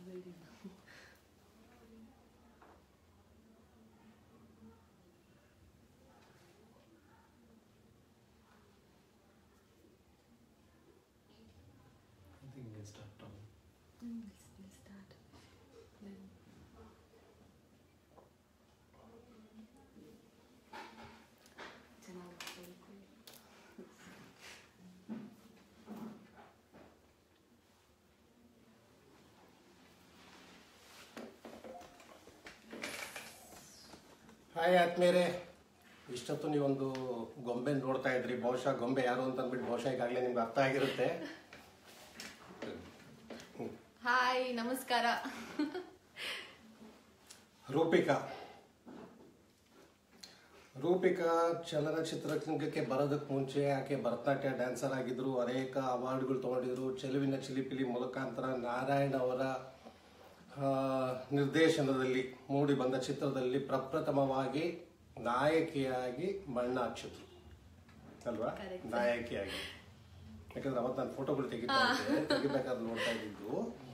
I think we can start talking. Hi ಆತ್ಮೀಯರೇ ಇಷ್ಟೊತ್ತು ನೀವೊಂದು ಗೊಂಬೆ ನೋಡ್ತಾ ಇದ್ರಿ ಬಹುಶಃ ಗೊಂಬೆ ಯಾರು ಅಂತ ಅಂದ್ಬಿಟ್ಟು ಬಹುಶಃ ಈಗಾಗಲೇ ನಿಮ್ಗೆ ಅರ್ಥ ಆಗಿರುತ್ತೆ ಹಾಯ್ ನಮಸ್ಕಾರ ರೂಪಿಕಾ ರೂಪಿಕಾ ಚಲನಚಿತ್ರರಂಗಕ್ಕೆ ಬರೋದಕ್ಕೆ ಮುಂಚೆ ಆಕೆ ಭರತನಾಟ್ಯ ಡ್ಯಾನ್ಸರ್ ಆಗಿದ್ರು ಅನೇಕ ಅವಾರ್ಡ್ಗಳು ತಗೊಂಡಿದ್ರು ಚೆಲುವಿನ ಚಿಲಿಪಿಲಿ ಮುಖಾಂತರ ನಾರಾಯಣ ಅವರ ಆ, ನಿರ್ದೇಶನದಲ್ಲಿ ಮೂಡಿ ಬಂದ ಚಿತ್ರದಲ್ಲಿ ಪ್ರಪ್ರಥಮವಾಗಿ ನಾಯಕಿಯಾಗಿ ಬಣ್ಣ ಹಚ್ಚಿದ್ರು ಅಲ್ವಾ Correct. ನಾಯಕಿಯಾಗಿ ಯಾಕಂದ್ರೆ ಅವತ್ತು ನಾನು ಫೋಟೋಗಳು ತೆಗಿತಾ ಇದ್ದೆ ತೆಗಿಬೇಕಾದ್ರೆ ನೋಡ್ತಾ ಇದ್ದಿದ್ದು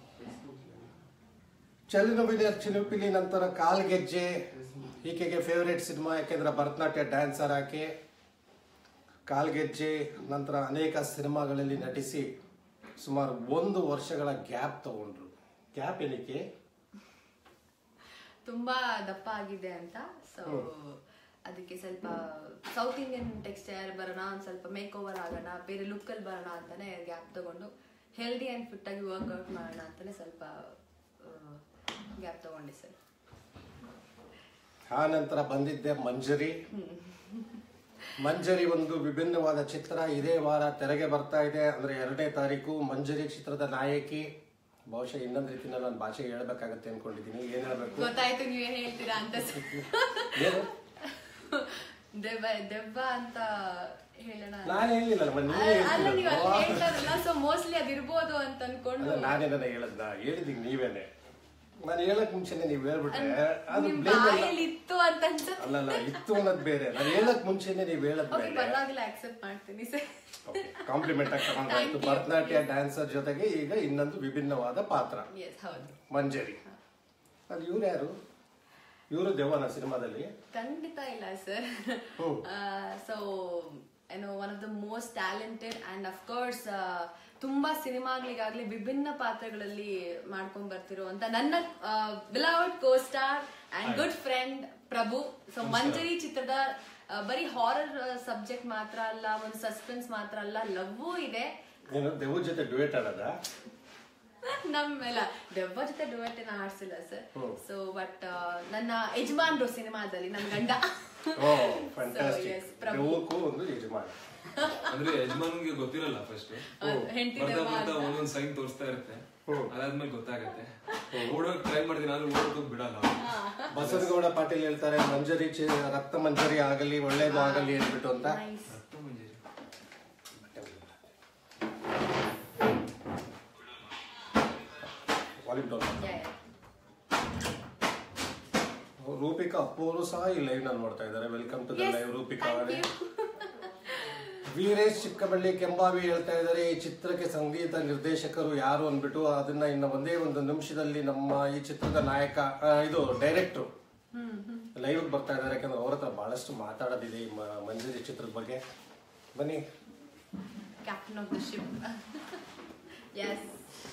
ಚಲನವಿನ ಚಿನುಪಿಲಿ ನಂತರ ಕಾಲ್ಗೆಜ್ಜೆ ಈಕೆಗೆ ಫೇವರೇಟ್ ಸಿನಿಮಾ ಯಾಕೆಂದ್ರೆ ಭರತನಾಟ್ಯ ಡ್ಯಾನ್ಸರ್ ಆಕೆ ಕಾಲ್ಗೆಜ್ಜೆ ನಂತರ ಅನೇಕ ಸಿನಿಮಾಗಳಲ್ಲಿ ನಟಿಸಿ ಸುಮಾರು ಒಂದು ವರ್ಷಗಳ ಗ್ಯಾಪ್ ತಗೊಂಡ್ರು ಗ್ಯಾಪ್ ಏನಕ್ಕೆ ತುಂಬಾ ದಪ್ಪ ಆಗಿದೆ ಅಂತ ಸೊ ಅದಕ್ಕೆ ಸ್ವಲ್ಪ ಸೌತ್ ಇಂಡಿಯನ್ ಟೆಕ್ಸ್ಟೈಲ್ ಬರೋಣ ಒಂದ್ ಸ್ವಲ್ಪ ಮೇಕ್ ಓವರ್ ಆಗೋಣ ಬೇರೆ ಲುಕ್ ಅಲ್ಲಿ ಬರೋಣ ಅಂತಾನೆ ಗ್ಯಾಪ್ ತಗೊಂಡು ಹೆಲ್ದಿ ಅಂಡ್ ಫಿಟ್ ಆಗಿ ವರ್ಕ್ಔಟ್ ಮಾಡೋಣ ಅಂತಾನೆ ಸ್ವಲ್ಪ ಗ್ಯಾಪ್ ತಗೊಂಡೆ ಸರ್ ಆ ನಂತರ ಬಂದಿದ್ದೆ ಮಂಜರಿ ಮಂಜರಿ ಒಂದು ವಿಭಿನ್ನವಾದ ಚಿತ್ರ ಇದೇ ವಾರ ತೆರೆಗೆ ಬರ್ತಾ ಇದೆ ಅಂದ್ರೆ ಎರಡನೇ ತಾರೀಕು ಮಂಜರಿ ಚಿತ್ರದ ನಾಯಕಿ ಬಹುಶಃ ಇನ್ನೊಂದು ರೀತಿನಲ್ಲಿ ನಾನು ಭಾಷೆಗೆ ಹೇಳ್ಬೇಕಾಗತ್ತೆ ಅನ್ಕೊಂಡಿದ್ದೀನಿ ಏನ್ ಹೇಳ್ಬೇಕು ಗೊತ್ತಾಯ್ತು ನೀವೇನ್ ಹೇಳ್ತೀರಾ ಅಂತ sir. ಏನು ದೆವ್ವ ದೆವ್ವ ಅಂತ ಹೇಳೋಣ ನಾನು ಹೇಳಿಲ್ಲ ನೀವೇ ಅಲ್ಲ ನೀವು ಹೇಳ್ತಿರೋದು. ಅಲ್ಲಿ ಹೇಳ್ತಾರಲ್ಲ ಸೊ ಮೋಸ್ಟ್ಲಿ ಅದಿರ್ಬೋದು ಅಂತ ಅನ್ಕೊಂಡು ಅಲ್ಲ ನಾನೇನ ಹೇಳದ್ನ ಹೇಳಿದ್ದೀನಿ ನೀವೇನೆ ನಾನು ಹೇಳಕ್ ಮುಂಚೆನೆ ನೀವು ಹೇಳ್ಬಿಟ್ರೆ ಅದು ನಿಮ್ blame ಅಲ್ಲ. ಬಾಯಲ್ಲಿ ಇತ್ತು ಅಂತ ಅನ್ಸುತ್ತೆ ಅಲ್ಲಲ್ಲ ಇತ್ತು ಅನ್ನೋದು ಬೇರೆ ನಾನು ಹೇಳಕ್ ಮುಂಚೆನೆ ನೀವು ಓಕೆ ಹೇಳದ್ಮೇಲೆ ಪರವಾಗಿಲ್ಲ ಆಕ್ಸೆಪ್ಟ್ ಮಾಡ್ತೀನಿ ಸರ್ ಕಾಂಪ್ಲಿಮೆಂಟ್ ಆಗಿ ತಗೊಂಡಾಯ್ತು Thank you. ಭರತನಾಟ್ಯ ಡ್ಯಾನ್ಸರ್ ಜೊತೆಗೆ ಈಗ ಇನ್ನೊಂದು ವಿಭಿನ್ನವಾದ ಪಾತ್ರ ಎಸ್ ಹೌದು ಮಂಜರಿ ಅದು ಇವ್ರು ಯಾರು ಇವರು ದೆವ್ವನ ಸಿನಿಮಾದಲ್ಲಿ ಖಂಡಿತ ಇಲ್ಲ ಸರ್ ಹ್ಮ್. ಸೊ ಏನೋ one of the most talented and of course ತುಂಬಾ ಸಿನಿಮಾಗಳಿಗಾಗ್ಲಿ ವಿಭಿನ್ನ ಪಾತ್ರಗಳಲ್ಲಿ ಮಾಡ್ಕೊಂಡ್ ಬರ್ತಿರೋ ಅಂತ ನನ್ನ beloved co star and good friend Prabhu so Manjari ಚಿತ್ರದ ಆ, ಬರೀ ಹಾರರ್ ಸಬ್ಜೆಕ್ಟ್ ಮಾತ್ರ ಅಲ್ಲ ಒಂದು ಸಸ್ಪೆನ್ಸ್ ಮಾತ್ರ ಅಲ್ಲ ಲವ್ವೂ ಇದೆ ನೀನು ದೆವ್ವ ಜೊತೆ ಡುಯೆಟ್ ಆಡೋದ ನಮ್ಮೆಲ್ಲ ದೆವ್ವ ಜೊತೆ ಡುವೆಟ್ ಏನ ಆಡ್ಸಿಲ್ಲ ಸರ್ ಹ್ಮ್. ಸೊ ಬಟ್ ನನ್ನ ಯಜಮಾನ್ರು ಸಿನಿಮಾದಲ್ಲಿ ನನ್ ಗಂಡ ಓ So, ಫ್ಯಾಂಟಾಸ್ಟಿಕ್ yes, ಪ್ರಭು. ದೆವ್ವಕ್ಕೂ ಒಂದು ಯಜಮಾನ ಅಂದ್ರೆ ಯಜಮಾನ್ಗೆ ಗೊತ್ತಿರಲ್ಲ ಫಸ್ಟ್ ಅದ್ ಹೆಂಡ್ತಿ ಬರ್ತಾ ದೆವ್ವ ಬರ್ತಾ ಅಂತ. ಒಂದೊಂದ್ ಸೈನ್ ತೋರಿಸ್ತಾ ಇರುತ್ತೆ ಹ್ಮ್. ಅದಾದ್ಮೇಲೆ ಗೊತ್ತಾಗತ್ತೆ ಓಡೋಕ್ ಟ್ರೈ ಮಾಡ್ತೀನಿ ಆದ್ರೂ ಓಡೋಕ್ ಬಿಡಲ್ಲ ಬಸವನಗೌಡ ಪಾಟೀಲ್ ಹೇಳ್ತಾರೆ ಮಂಜರಿ ಚಿ- ರಕ್ತ ಮಂಜರಿ ಆಗಲಿ ಒಳ್ಳೇದು ಆಗಲಿ ಅಂದ್ಬಿಟ್ಟು ಅಂತ ನೈಸ್ ರಕ್ತ ಮಂಜರಿ ವಾಲ್ಯೂಮ್ ಡೌನ್ ರೂಪಿಕಾ ಅಪ್ಪು ಅವರು ಸಹ ಈ ಲೈವ್ ನಲ್ಲಿ ನೋಡ್ತಾ ಇದ್ದಾರೆ welcome to the live Roopika ಅವರೇ ವೀರೇಶ್ ಚಿಕ್ಕಬಳ್ಳಿ ಕೆಂಬಾವಿ ಹೇಳ್ತಾ ಇದ್ದಾರೆ ಈ ಚಿತ್ರಕ್ಕೆ ಸಂಗೀತ ನಿರ್ದೇಶಕರು ಯಾರು ಅಂದ್ಬಿಟ್ಟು ಅದನ್ನ ಇನ್ನು ಒಂದೇ ಒಂದು ನಿಮಿಷದಲ್ಲಿ ನಮ್ಮ ಈ ಚಿತ್ರದ ನಾಯಕ ಆ, ಇದು ಡೈರೆಕ್ಟ್ರು ಲೈವ್ ಬರ್ತಾ ಇದ್ದಾರೆ ಯಾಕಂದ್ರೆ ಅವ್ರ ಹತ್ರ ಬಹಳಷ್ಟು ಮಾತಾಡೋದಿದೆ ಈ ಮ- ಮಂಜರಿ ಚಿತ್ರದ ಬಗ್ಗೆ ಬನ್ನಿ captain of the ship S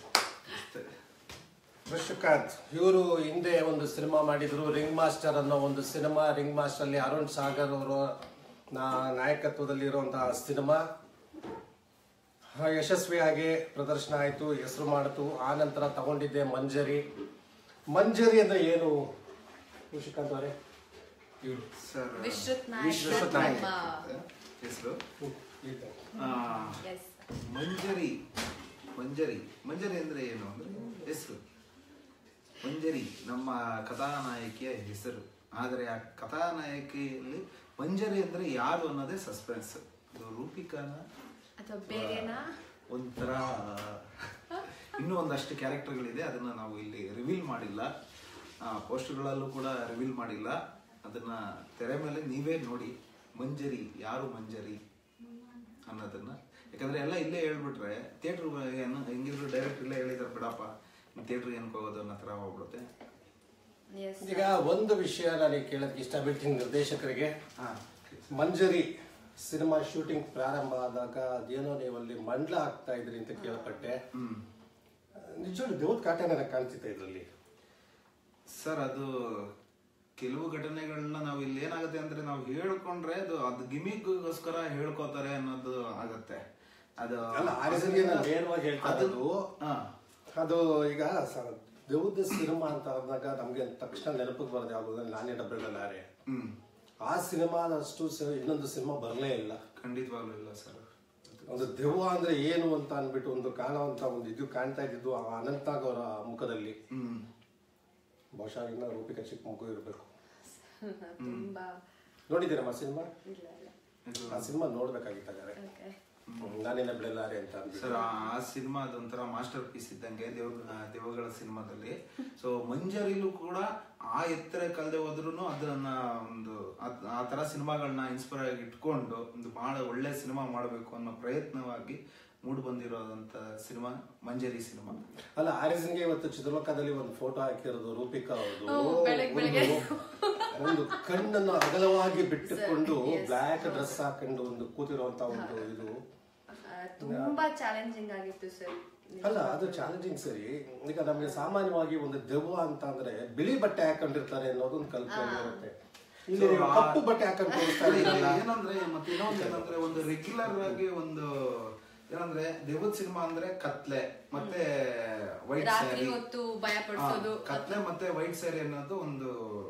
Vishwakanth ಇವರು ಹಿಂದೆ ಒಂದು ಸಿನಿಮಾ ಮಾಡಿದ್ರು ರಿಂಗ್ ಮಾಸ್ಟರ್ ಅನ್ನೋ ಒಂದು ಸಿನಿಮಾ ರಿಂಗ್ ಮಾಸ್ಟರ್ ಅಲ್ಲಿ ಅರುಣ್ ಸಾಗರ್ ಅವರು ನಾಯಕತ್ವದಲ್ಲಿ ಇರುವಂತಹ ಸಿನಿಮಾ ಆ, ಯಶಸ್ವಿಯಾಗಿ ಪ್ರದರ್ಶನ ಆಯಿತು ಹೆಸರು ಮಾಡಿತು ಆ ನಂತರ ತಗೊಂಡಿದ್ದೆ ಮಂಜರಿ ಮಂಜರಿ ಅಂದ್ರೆ ಏನು ವಿಶ್ವಕಾಂತ್ ಅವರೇ ಇವ್ರು ಸರ್ ವಿಶ್ರುತ್ ವಿಶ್ರುತ್ ನಾಯಕ್ ನಾಯಕ್. ಹೆಸರು ನಮ್ಮ ಎಸ್ ಮಂಜರಿ ಮಂಜರಿ ಮಂಜರಿ ಅಂದ್ರೆ ಏನು ಅಂದ್ರೆ ಹೆಸರು ಮಂಜರಿ ನಮ್ಮ ಕಥಾನಾಯಕಿಯ ಹೆಸರು ಆದರೆ ಆ ಕಥಾನಾಯಕಿಯಲ್ಲಿ ಮಂಜರಿ ಅಂದ್ರೆ ಯಾರು ಅನ್ನೋದೇ ಸಸ್ಪೆನ್ಸ್ ಅದು ರೂಪಿಕಾನ ಅಥವಾ ಬೇರೆನಾ ಒಂಥರ ಇನ್ನೂ ಒಂದಷ್ಟು ಕ್ಯಾರೆಕ್ಟರ್ಗಳಿದೆ ಅದನ್ನ ನಾವು ಇಲ್ಲಿ ರಿವೀಲ್ ಮಾಡಿಲ್ಲ ಪೋಸ್ಟ್ಗಳಲ್ಲೂ ಕೂಡ ರಿವೀಲ್ ಮಾಡಿಲ್ಲ ಅದನ್ನ ತೆರೆ ಮೇಲೆ ನೀವೇ ನೋಡಿ ಮಂಜರಿ ಯಾರು ಮಂಜರಿ ಅನ್ನೋದನ್ನ ಯಾಕಂದ್ರೆ ಎಲ್ಲ ಇಲ್ಲೇ ಹೇಳ್ಬಿಟ್ರೆ ಥಿಯೇಟರ್ ಹೆಂಗಿದ್ರು ಡೈರೆಕ್ಟ್ ಇಲ್ಲೇ ಹೇಳಿದಾರೆ ಬಿಡಪ್ಪ ಥಿಯೇಟ್ರಿಗೆ ಏನಕ್ಕೆ ಹೋಗೋದು ಅನ್ನೋ ಥರ ಹೋಗ್ಬಿಡುತ್ತೆ ಎಸ್ ಈಗ ಒಂದು ವಿಷಯ ನನಗೆ ಕೇಳೋದಕ್ಕೆ ಇಷ್ಟ ಬಿಡ್ತೀನಿ ನಿರ್ದೇಶಕರಿಗೆ ಹಾಂ ಮಂಜರಿ ಸಿನಿಮಾ ಶೂಟಿಂಗ್ ಪ್ರಾರಂಭ ಆದಾಗ ಅದೇನೋ ನೀವು ಅಲ್ಲಿ ಮಂಡ್ಲ ಆಗ್ತಾ ಇದ್ರಿ ಅಂತ ಕೇಳ್ಪಟ್ಟೆ ಹ್ಮ್ ನಿಜವಾಗ್ಲೂ ದೇವದ ಕಾಟ ನನಗೆ ಕಾಣ್ತಿತ್ತು ಇದರಲ್ಲಿ ಸರ್ ಅದು ಕೆಲವು ಘಟನೆಗಳನ್ನ ನಾವು ಇಲ್ಲಿ ಏನಾಗುತ್ತೆ ಅಂದ್ರೆ ನಾವು ಹೇಳ್ಕೊಂಡ್ರೆ ಅದು ಅದು ಗಿಮಿಕ್ಗೋಸ್ಕರ ಹೇಳ್ಕೋತಾರೆ ಅನ್ನೋದು ಆಗತ್ತೆ ಅದು ಅಲ್ಲ ಆರಿಸನ್ಗೆ ನಾನು ನೇರವಾಗಿ ಹೇಳ್ತಾ ಅದು ಇರೋದು ಹಾ ಅದು ಈಗ ಸ- ದೇವದ ಸಿನಿಮಾ ಅಂತ ಆದಾಗ ನಮ್ಗೆ ತಕ್ಷಣ ನೆನಪಿಗೆ ಬರೋದು ಯಾವುದು ಅಂದ್ರೆ ನಾನೇ ಡಬ್ಬೆಗಳಾರೆ ಹ್ಮ್ ಆ ಸಿನಿಮಾದಷ್ಟು ಸಿ- ಇನ್ನೊಂದು ಸಿನಿಮಾ ಬರಲೇ ಇಲ್ಲ ಖಂಡಿತವಾಗ್ಲೂ ಇಲ್ಲ ಸರ್ ಒಂದು ದೆವ್ವ ಅಂದ್ರೆ ಏನು ಅಂತ ಅಂದ್ಬಿಟ್ಟು ಒಂದು ಕಾಣುವಂತ ಒಂದು ಇದು ಕಾಣ್ತಾ ಇದ್ದಿದ್ದು ಆ ಅನಂತಾಗ್ ಅವರ ಮುಖದಲ್ಲಿ ಹ್ಮ್ ಬಹುಶಃ ಇನ್ನ ರೂಪಿಕಾ ಚಿಕ್ಕ ಮಗು ಇರಬೇಕು ತುಂಬಾ ನೋಡಿದ್ದೀರಮ್ಮ ಸಿನಿಮಾ ಇಲ್ಲ ಇಲ್ಲ ಇದು ಆ ಸಿನಿಮಾ ನೋಡ್ಬೇಕಾಗಿತ್ತಾಗಾರೆ ಓಕೆ ನಾನೇನ ಬೆಳೆಲಾರೆ ಅಂತ ಅಂದ್ಬಿಟ್ಟು ಸರ್ ಆ ಸಿನಿಮಾ ಅದೊಂಥರ ಮಾಸ್ಟರ್ ಪೀಸ್ ಇದ್ದಂಗೆ ದೇವ ದೇವಗಳ ಸಿನಿಮಾದಲ್ಲಿ ಸೊ ಮಂಜರಿಲೂ ಕೂಡ ಆ ಎತ್ತರ ಕಲ್ದೆ ಹೋದ್ರು ಅದನ್ನ ಒಂದು ಅದ್- ಆ ತರ ಸಿನಿಮಾಗಳನ್ನ ಇನ್ಸ್ಪೈರ್ ಆಗಿ ಇಟ್ಕೊಂಡು ಒಂದು ಬಹಳ ಒಳ್ಳೆ ಸಿನಿಮಾ ಮಾಡಬೇಕು ಅನ್ನೋ ಪ್ರಯತ್ನವಾಗಿ ಮೂಡ್ ಬಂದಿರೋದಂತ ಸಿನಿಮಾ ಮಂಜರಿ ಸಿನಿಮಾ ಅಲ್ಲ ಆರಿಸನ್ಗೆ ಇವತ್ತು ಚಿತ್ರಲೋಕದಲ್ಲಿ ಒಂದು ಫೋಟೋ ಹಾಕಿರೋದು ರೂಪಿಕಾ ಅವ್ರದ್ದು ಹ್ಮ್, ಬೆಳಗ್ ಬೆಳಗ್ಗೆ. ಒಂದು- ಒಂದು ಕಣ್ಣನ್ನು ಅಗಲವಾಗಿ ಬಿಟ್ಟುಕೊಂಡು ಬ್ಲ್ಯಾಕ್ ಡ್ರೆಸ್ ಹಾಕೊಂಡು ಒಂದು ಕೂತಿರುವಂತ ಒಂದು ಇದು ಆ, ತುಂಬಾ ಚಾಲೆಂಜಿಂಗ್ ಆಗಿತ್ತು ಸರ್ ಅಲ್ಲ ಅದು ಚಾಲೆಂಜಿಂಗ್ ಸರಿ ಈಗ ನಮಗೆ ಸಾಮಾನ್ಯವಾಗಿ ಒಂದು ದೆವ್ವ ಅಂತ ಅಂದ್ರೆ ಬಿಳಿ ಬಟ್ಟೆ ಹಾಕೊಂಡಿರ್ತಾರೆ ಅನ್ನೋದು ಒಂದು ಕಲ್ಪನೆ ಇರುತ್ತೆ ಇಲ್ಲಿ So, ಆ- ಕಪ್ಪು ಬಟ್ಟೆ ಹಾಕೊಂಡು ತೋರಿಸ್ತಾ ಅಲ್ಲ, ಇಲ್ಲಿ ಇರಲ್ಲ ಏನಂದ್ರೆ ಮತ್ತೆ ಇನ್ನೊಂದು ಏನಂದ್ರೆ ಒಂದು ರೆಗ್ಯುಲರ್ ಆಗಿ ಒಂದು ಏನಂದ್ರೆ ದೇವದ ಸಿನಿಮಾ ಅಂದ್ರೆ ಕತ್ಲೆ ಮತ್ತೆ ವೈಟ್ ರಾತ್ರಿ ಸ್ಯಾರಿ ಹೊತ್ತು ಭಯ ಪಡಿಸೋದು ಕತ್ಲೆ ಮತ್ತೆ ವೈಟ್ ಸ್ಯಾರಿ ಅನ್ನೋದು ಒಂದು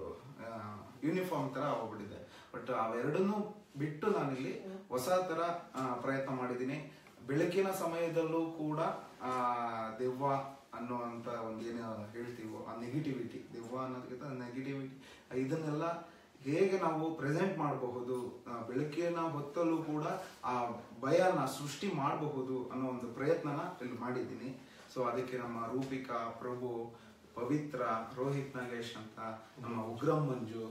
ಯೂನಿಫಾರ್ಮ್ ತರ ಹೋಗ್ಬಿಟ್ಟಿದೆ ಬಟ್ ಅವೆರಡನ್ನೂ ಬಿಟ್ಟು ನಾನಿಲ್ಲಿ ಹೊಸ ತರ ಆ, ಪ್ರಯತ್ನ ಮಾಡಿದ್ದೀನಿ ಬೆಳಕಿನ ಸಮಯದಲ್ಲೂ ಕೂಡ ಆ ದೆವ್ವ ಅನ್ನುವಂತ ಒಂದು ಏನು ಹೇಳ್ತೀವೋ ಆ ನೆಗೆಟಿವಿಟಿ ದೆವ್ವ ಅನ್ನೋದಕ್ಕಿಂತ ನೆಗೆಟಿವಿಟಿ ಇದನ್ನೆಲ್ಲ ಹೇಗೆ ನಾವು ಪ್ರೆಸೆಂಟ್ ಮಾಡಬಹುದು ಬೆಳಕಿನ ಹೊತ್ತಲ್ಲೂ ಕೂಡ ಆ ಭಯನ ಸೃಷ್ಟಿ ಮಾಡಬಹುದು ಅನ್ನೋ ಒಂದು ಪ್ರಯತ್ನನ ಇಲ್ಲಿ ಮಾಡಿದ್ದೀನಿ ಸೊ ಅದಕ್ಕೆ ನಮ್ಮ ರೂಪಿಕಾ ಪ್ರಭು ಪವಿತ್ರ ರೋಹಿತ್ ನಾಗೇಶ್ ಅಂತ ನಮ್ಮ ಉಗ್ರಂ ಮಂಜು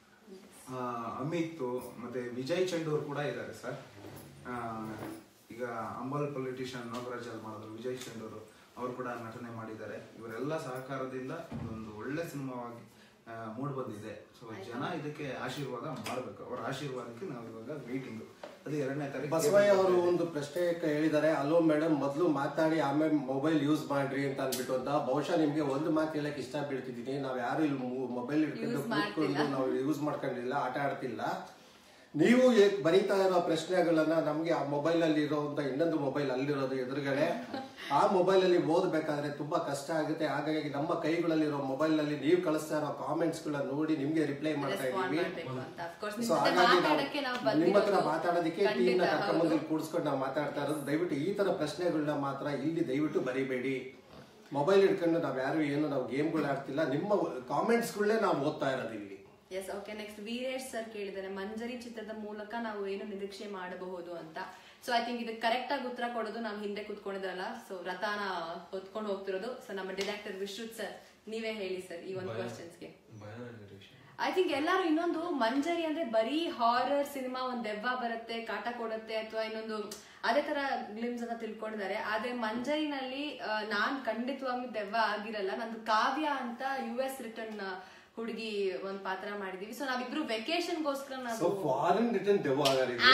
ಆ, ಅಮಿತ್ ಮತ್ತೆ ವಿಜಯ್ ಚಂಡೂರ್ ಕೂಡ ಇದ್ದಾರೆ ಸರ್ ಆ, ಈಗ ಅಂಬಲ್ ಪೊಲಿಟಿಷಿಯನ್ ನಾಗರಾಜ್ ಅಲ್ಲಿ ಮಾಡಿದ್ರು ವಿಜಯ್ ಚಂಡೂರು ಅವರು ಕೂಡ ನಟನೆ ಮಾಡಿದ್ದಾರೆ ಇವರೆಲ್ಲ ಸಹಕಾರದಿಂದ ಇದೊಂದು ಒಳ್ಳೆ ಸಿನಿಮಾವಾಗಿ ಮೂಡ್ ಬಂದಿದೆ ಸೊ ಜನ ಇದಕ್ಕೆ ಆಶೀರ್ವಾದ ಮಾಡಬೇಕು ಅವರ ಆಶೀರ್ವಾದಕ್ಕೆ ನಾವು ಇವಾಗ ವೇಟಿಂಗ್ ಅದು ಎರಡನೇ ತಾರೀಕು ಬಸವಯ್ಯ ಅವರು ಒಂದು ಪ್ರಶ್ನೆ ಕ- ಹೇಳಿದ್ದಾರೆ ಅಲೋ ಮೇಡಮ್ ಮೊದಲು ಮಾತಾಡಿ ಆಮೇಲೆ ಮೊಬೈಲ್ ಯೂಸ್ ಮಾಡ್ರಿ ಅಂತ ಅಂದ್ಬಿಟ್ಟು ಅಂತ ಬಹುಶಃ ನಿಮ್ಗೆ ಒಂದು ಮಾತು ಹೇಳಕ್ ಇಷ್ಟ ಬೀಳ್ತಿದ್ದೀನಿ ನಾವ್ ಯಾರು ಇಲ್ಲಿ ಮೊಬೈಲ್ ಇಟ್ಕೊಂಡು Use ಕೂತ್ಕೊಂಡು ನಾವು ಯೂಸ್ ಮಾಡ್ಕೊಂಡಿಲ್ಲ ಆಟ ಆಡ್ತಿಲ್ಲ ನೀವು ಏ- ಬರೀತಾ ಇರೋ ಪ್ರಶ್ನೆಗಳನ್ನ ನಮ್ಗೆ ಆ ಮೊಬೈಲ್ ಅಲ್ಲಿ ಇರೋಂತ ಇನ್ನೊಂದು ಮೊಬೈಲ್ ಅಲ್ಲಿರೋದು ಎದುರುಗಡೆ ಆ ಮೊಬೈಲ್ ಅಲ್ಲಿ ಓದ್ಬೇಕಾದ್ರೆ ತುಂಬಾ ಕಷ್ಟ ಆಗುತ್ತೆ ಹಾಗಾಗಿ ನಮ್ಮ ಕೈಗಳಲ್ಲಿರೋ ಮೊಬೈಲ್ ನಲ್ಲಿ ನೀವು ಕಳಿಸ್ತಾ ಇರೋ ಕಾಮೆಂಟ್ಸ್ ಗಳನ್ನ ನೋಡಿ ನಿಮ್ಗೆ ರಿಪ್ಲೈ ಮಾಡ್ತಾ ರೆಸ್ಪಾಂಡ್ ಇದೀವಿ ಮಾಡ್ಬೇಕು ಅಂತ ಅಫ್ಕೋರ್ಸ್ ನಿಮ್ ಸೊ ಜೊತೆ ಹಾಗಾಗಿ ಮಾತಾಡಕ್ಕೆ ನಾವು ನಾವು ನಿಮ್ಮ ಹತ್ರ ಬಂದಿರೋದು ಮಾತಾಡೋದಕ್ಕೆ ಟೀಮ್ ಖಂಡಿತ ನ ಕರ್ಕೊಂಬಂದು ಹೌದು. ಕೂಡಿಸ್ಕೊಂಡು ನಾವು ಮಾತಾಡ್ತಾ ಇರೋದು ದಯವಿಟ್ಟು ಈ ತರ ಪ್ರಶ್ನೆಗಳನ್ನ ಮಾತ್ರ ಇಲ್ಲಿ ದಯವಿಟ್ಟು ಬರಿಬೇಡಿ ಮೊಬೈಲ್ ಇಟ್ಕೊಂಡು ನಾವ್ ಯಾರು ಏನು ನಾವು ಗೇಮ್ಗಳು ಆಡ್ತಿಲ್ಲ ನಿಮ್ಮ ಕಾಮೆಂಟ್ಸ್ಗಳನ್ನೇ ನಾವು ಓದ್ತಾ ಇರೋದು ಇಲ್ಲಿ yes okay next Veeresh sir ಕೇಳಿದ್ದಾರೆ ಮಂಜರಿ ಚಿತ್ರದ ಮೂಲಕ ನಾವು ಏನು ನಿರೀಕ್ಷೆ ಮಾಡಬಹುದು ಅಂತ ಸೊ ಐ ಥಿಂಕ್ ಇದಕ್ಕೆ ಕರೆಕ್ಟ್ ಆಗಿ ಉತ್ತರ ಕೊಡೋದು ನಾವು ಹಿಂದೆ ಕುತ್ಕೊಂಡಿದ್ರಲ್ಲ ಸೊ ವ್ರತಾನ ಹೊತ್ಕೊಂಡು ಹೋಗ್ತಿರೋದು ಸೊ ನಮ್ಮ ಡಿರೆಕ್ಟರ್ ವಿಶ್ರುತ್ ಸರ್ ನೀವೇ ಹೇಳಿ ಸರ್ ಈ ಒಂದು ಕ್ವಶನ್ಸ್ಗೆ ಭಯ ನಿರೀಕ್ಷೆ ಐ ಥಿಂಕ್ ಎಲ್ಲರೂ ಇನ್ನೊಂದು ಮಂಜರಿ ಅಂದ್ರೆ ಬರೀ ಹಾರರ್ ಸಿನಿಮಾ ಒಂದ್ ದೆವ್ವ ಬರುತ್ತೆ ಕಾಟ ಕೊಡುತ್ತೆ ಅಥವಾ ಇನ್ನೊಂದು ಅದೇ ತರ ಗ್ಲಿಮ್ಸ್ ಅಂತ ತಿಳ್ಕೊಂಡಿದ್ದಾರೆ ಆದ್ರೆ ಮಂಜರಿನಲ್ಲಿ ಆ, ನಾನ್ ಖಂಡಿತವಾಗ್ಲೂ ದೆವ್ವ ಆಗಿರಲ್ಲ ನಂದು ಕಾವ್ಯ ಅಂತ ಯು ಎಸ್ ರಿಟರ್ನ್ ಹುಡುಗಿ ಒಂದ್ ಪಾತ್ರ ಮಾಡಿದೀವಿ ಸೊ ನಾವಿಬ್ರು ವೆಕೇಶನ್ಗೋಸ್ಕರ ಸೊ ನಾವು ಫಾರಿನ್ ರಿಟರ್ನ್ ದೆವ್ವ ಆಗಾರ ಇದು.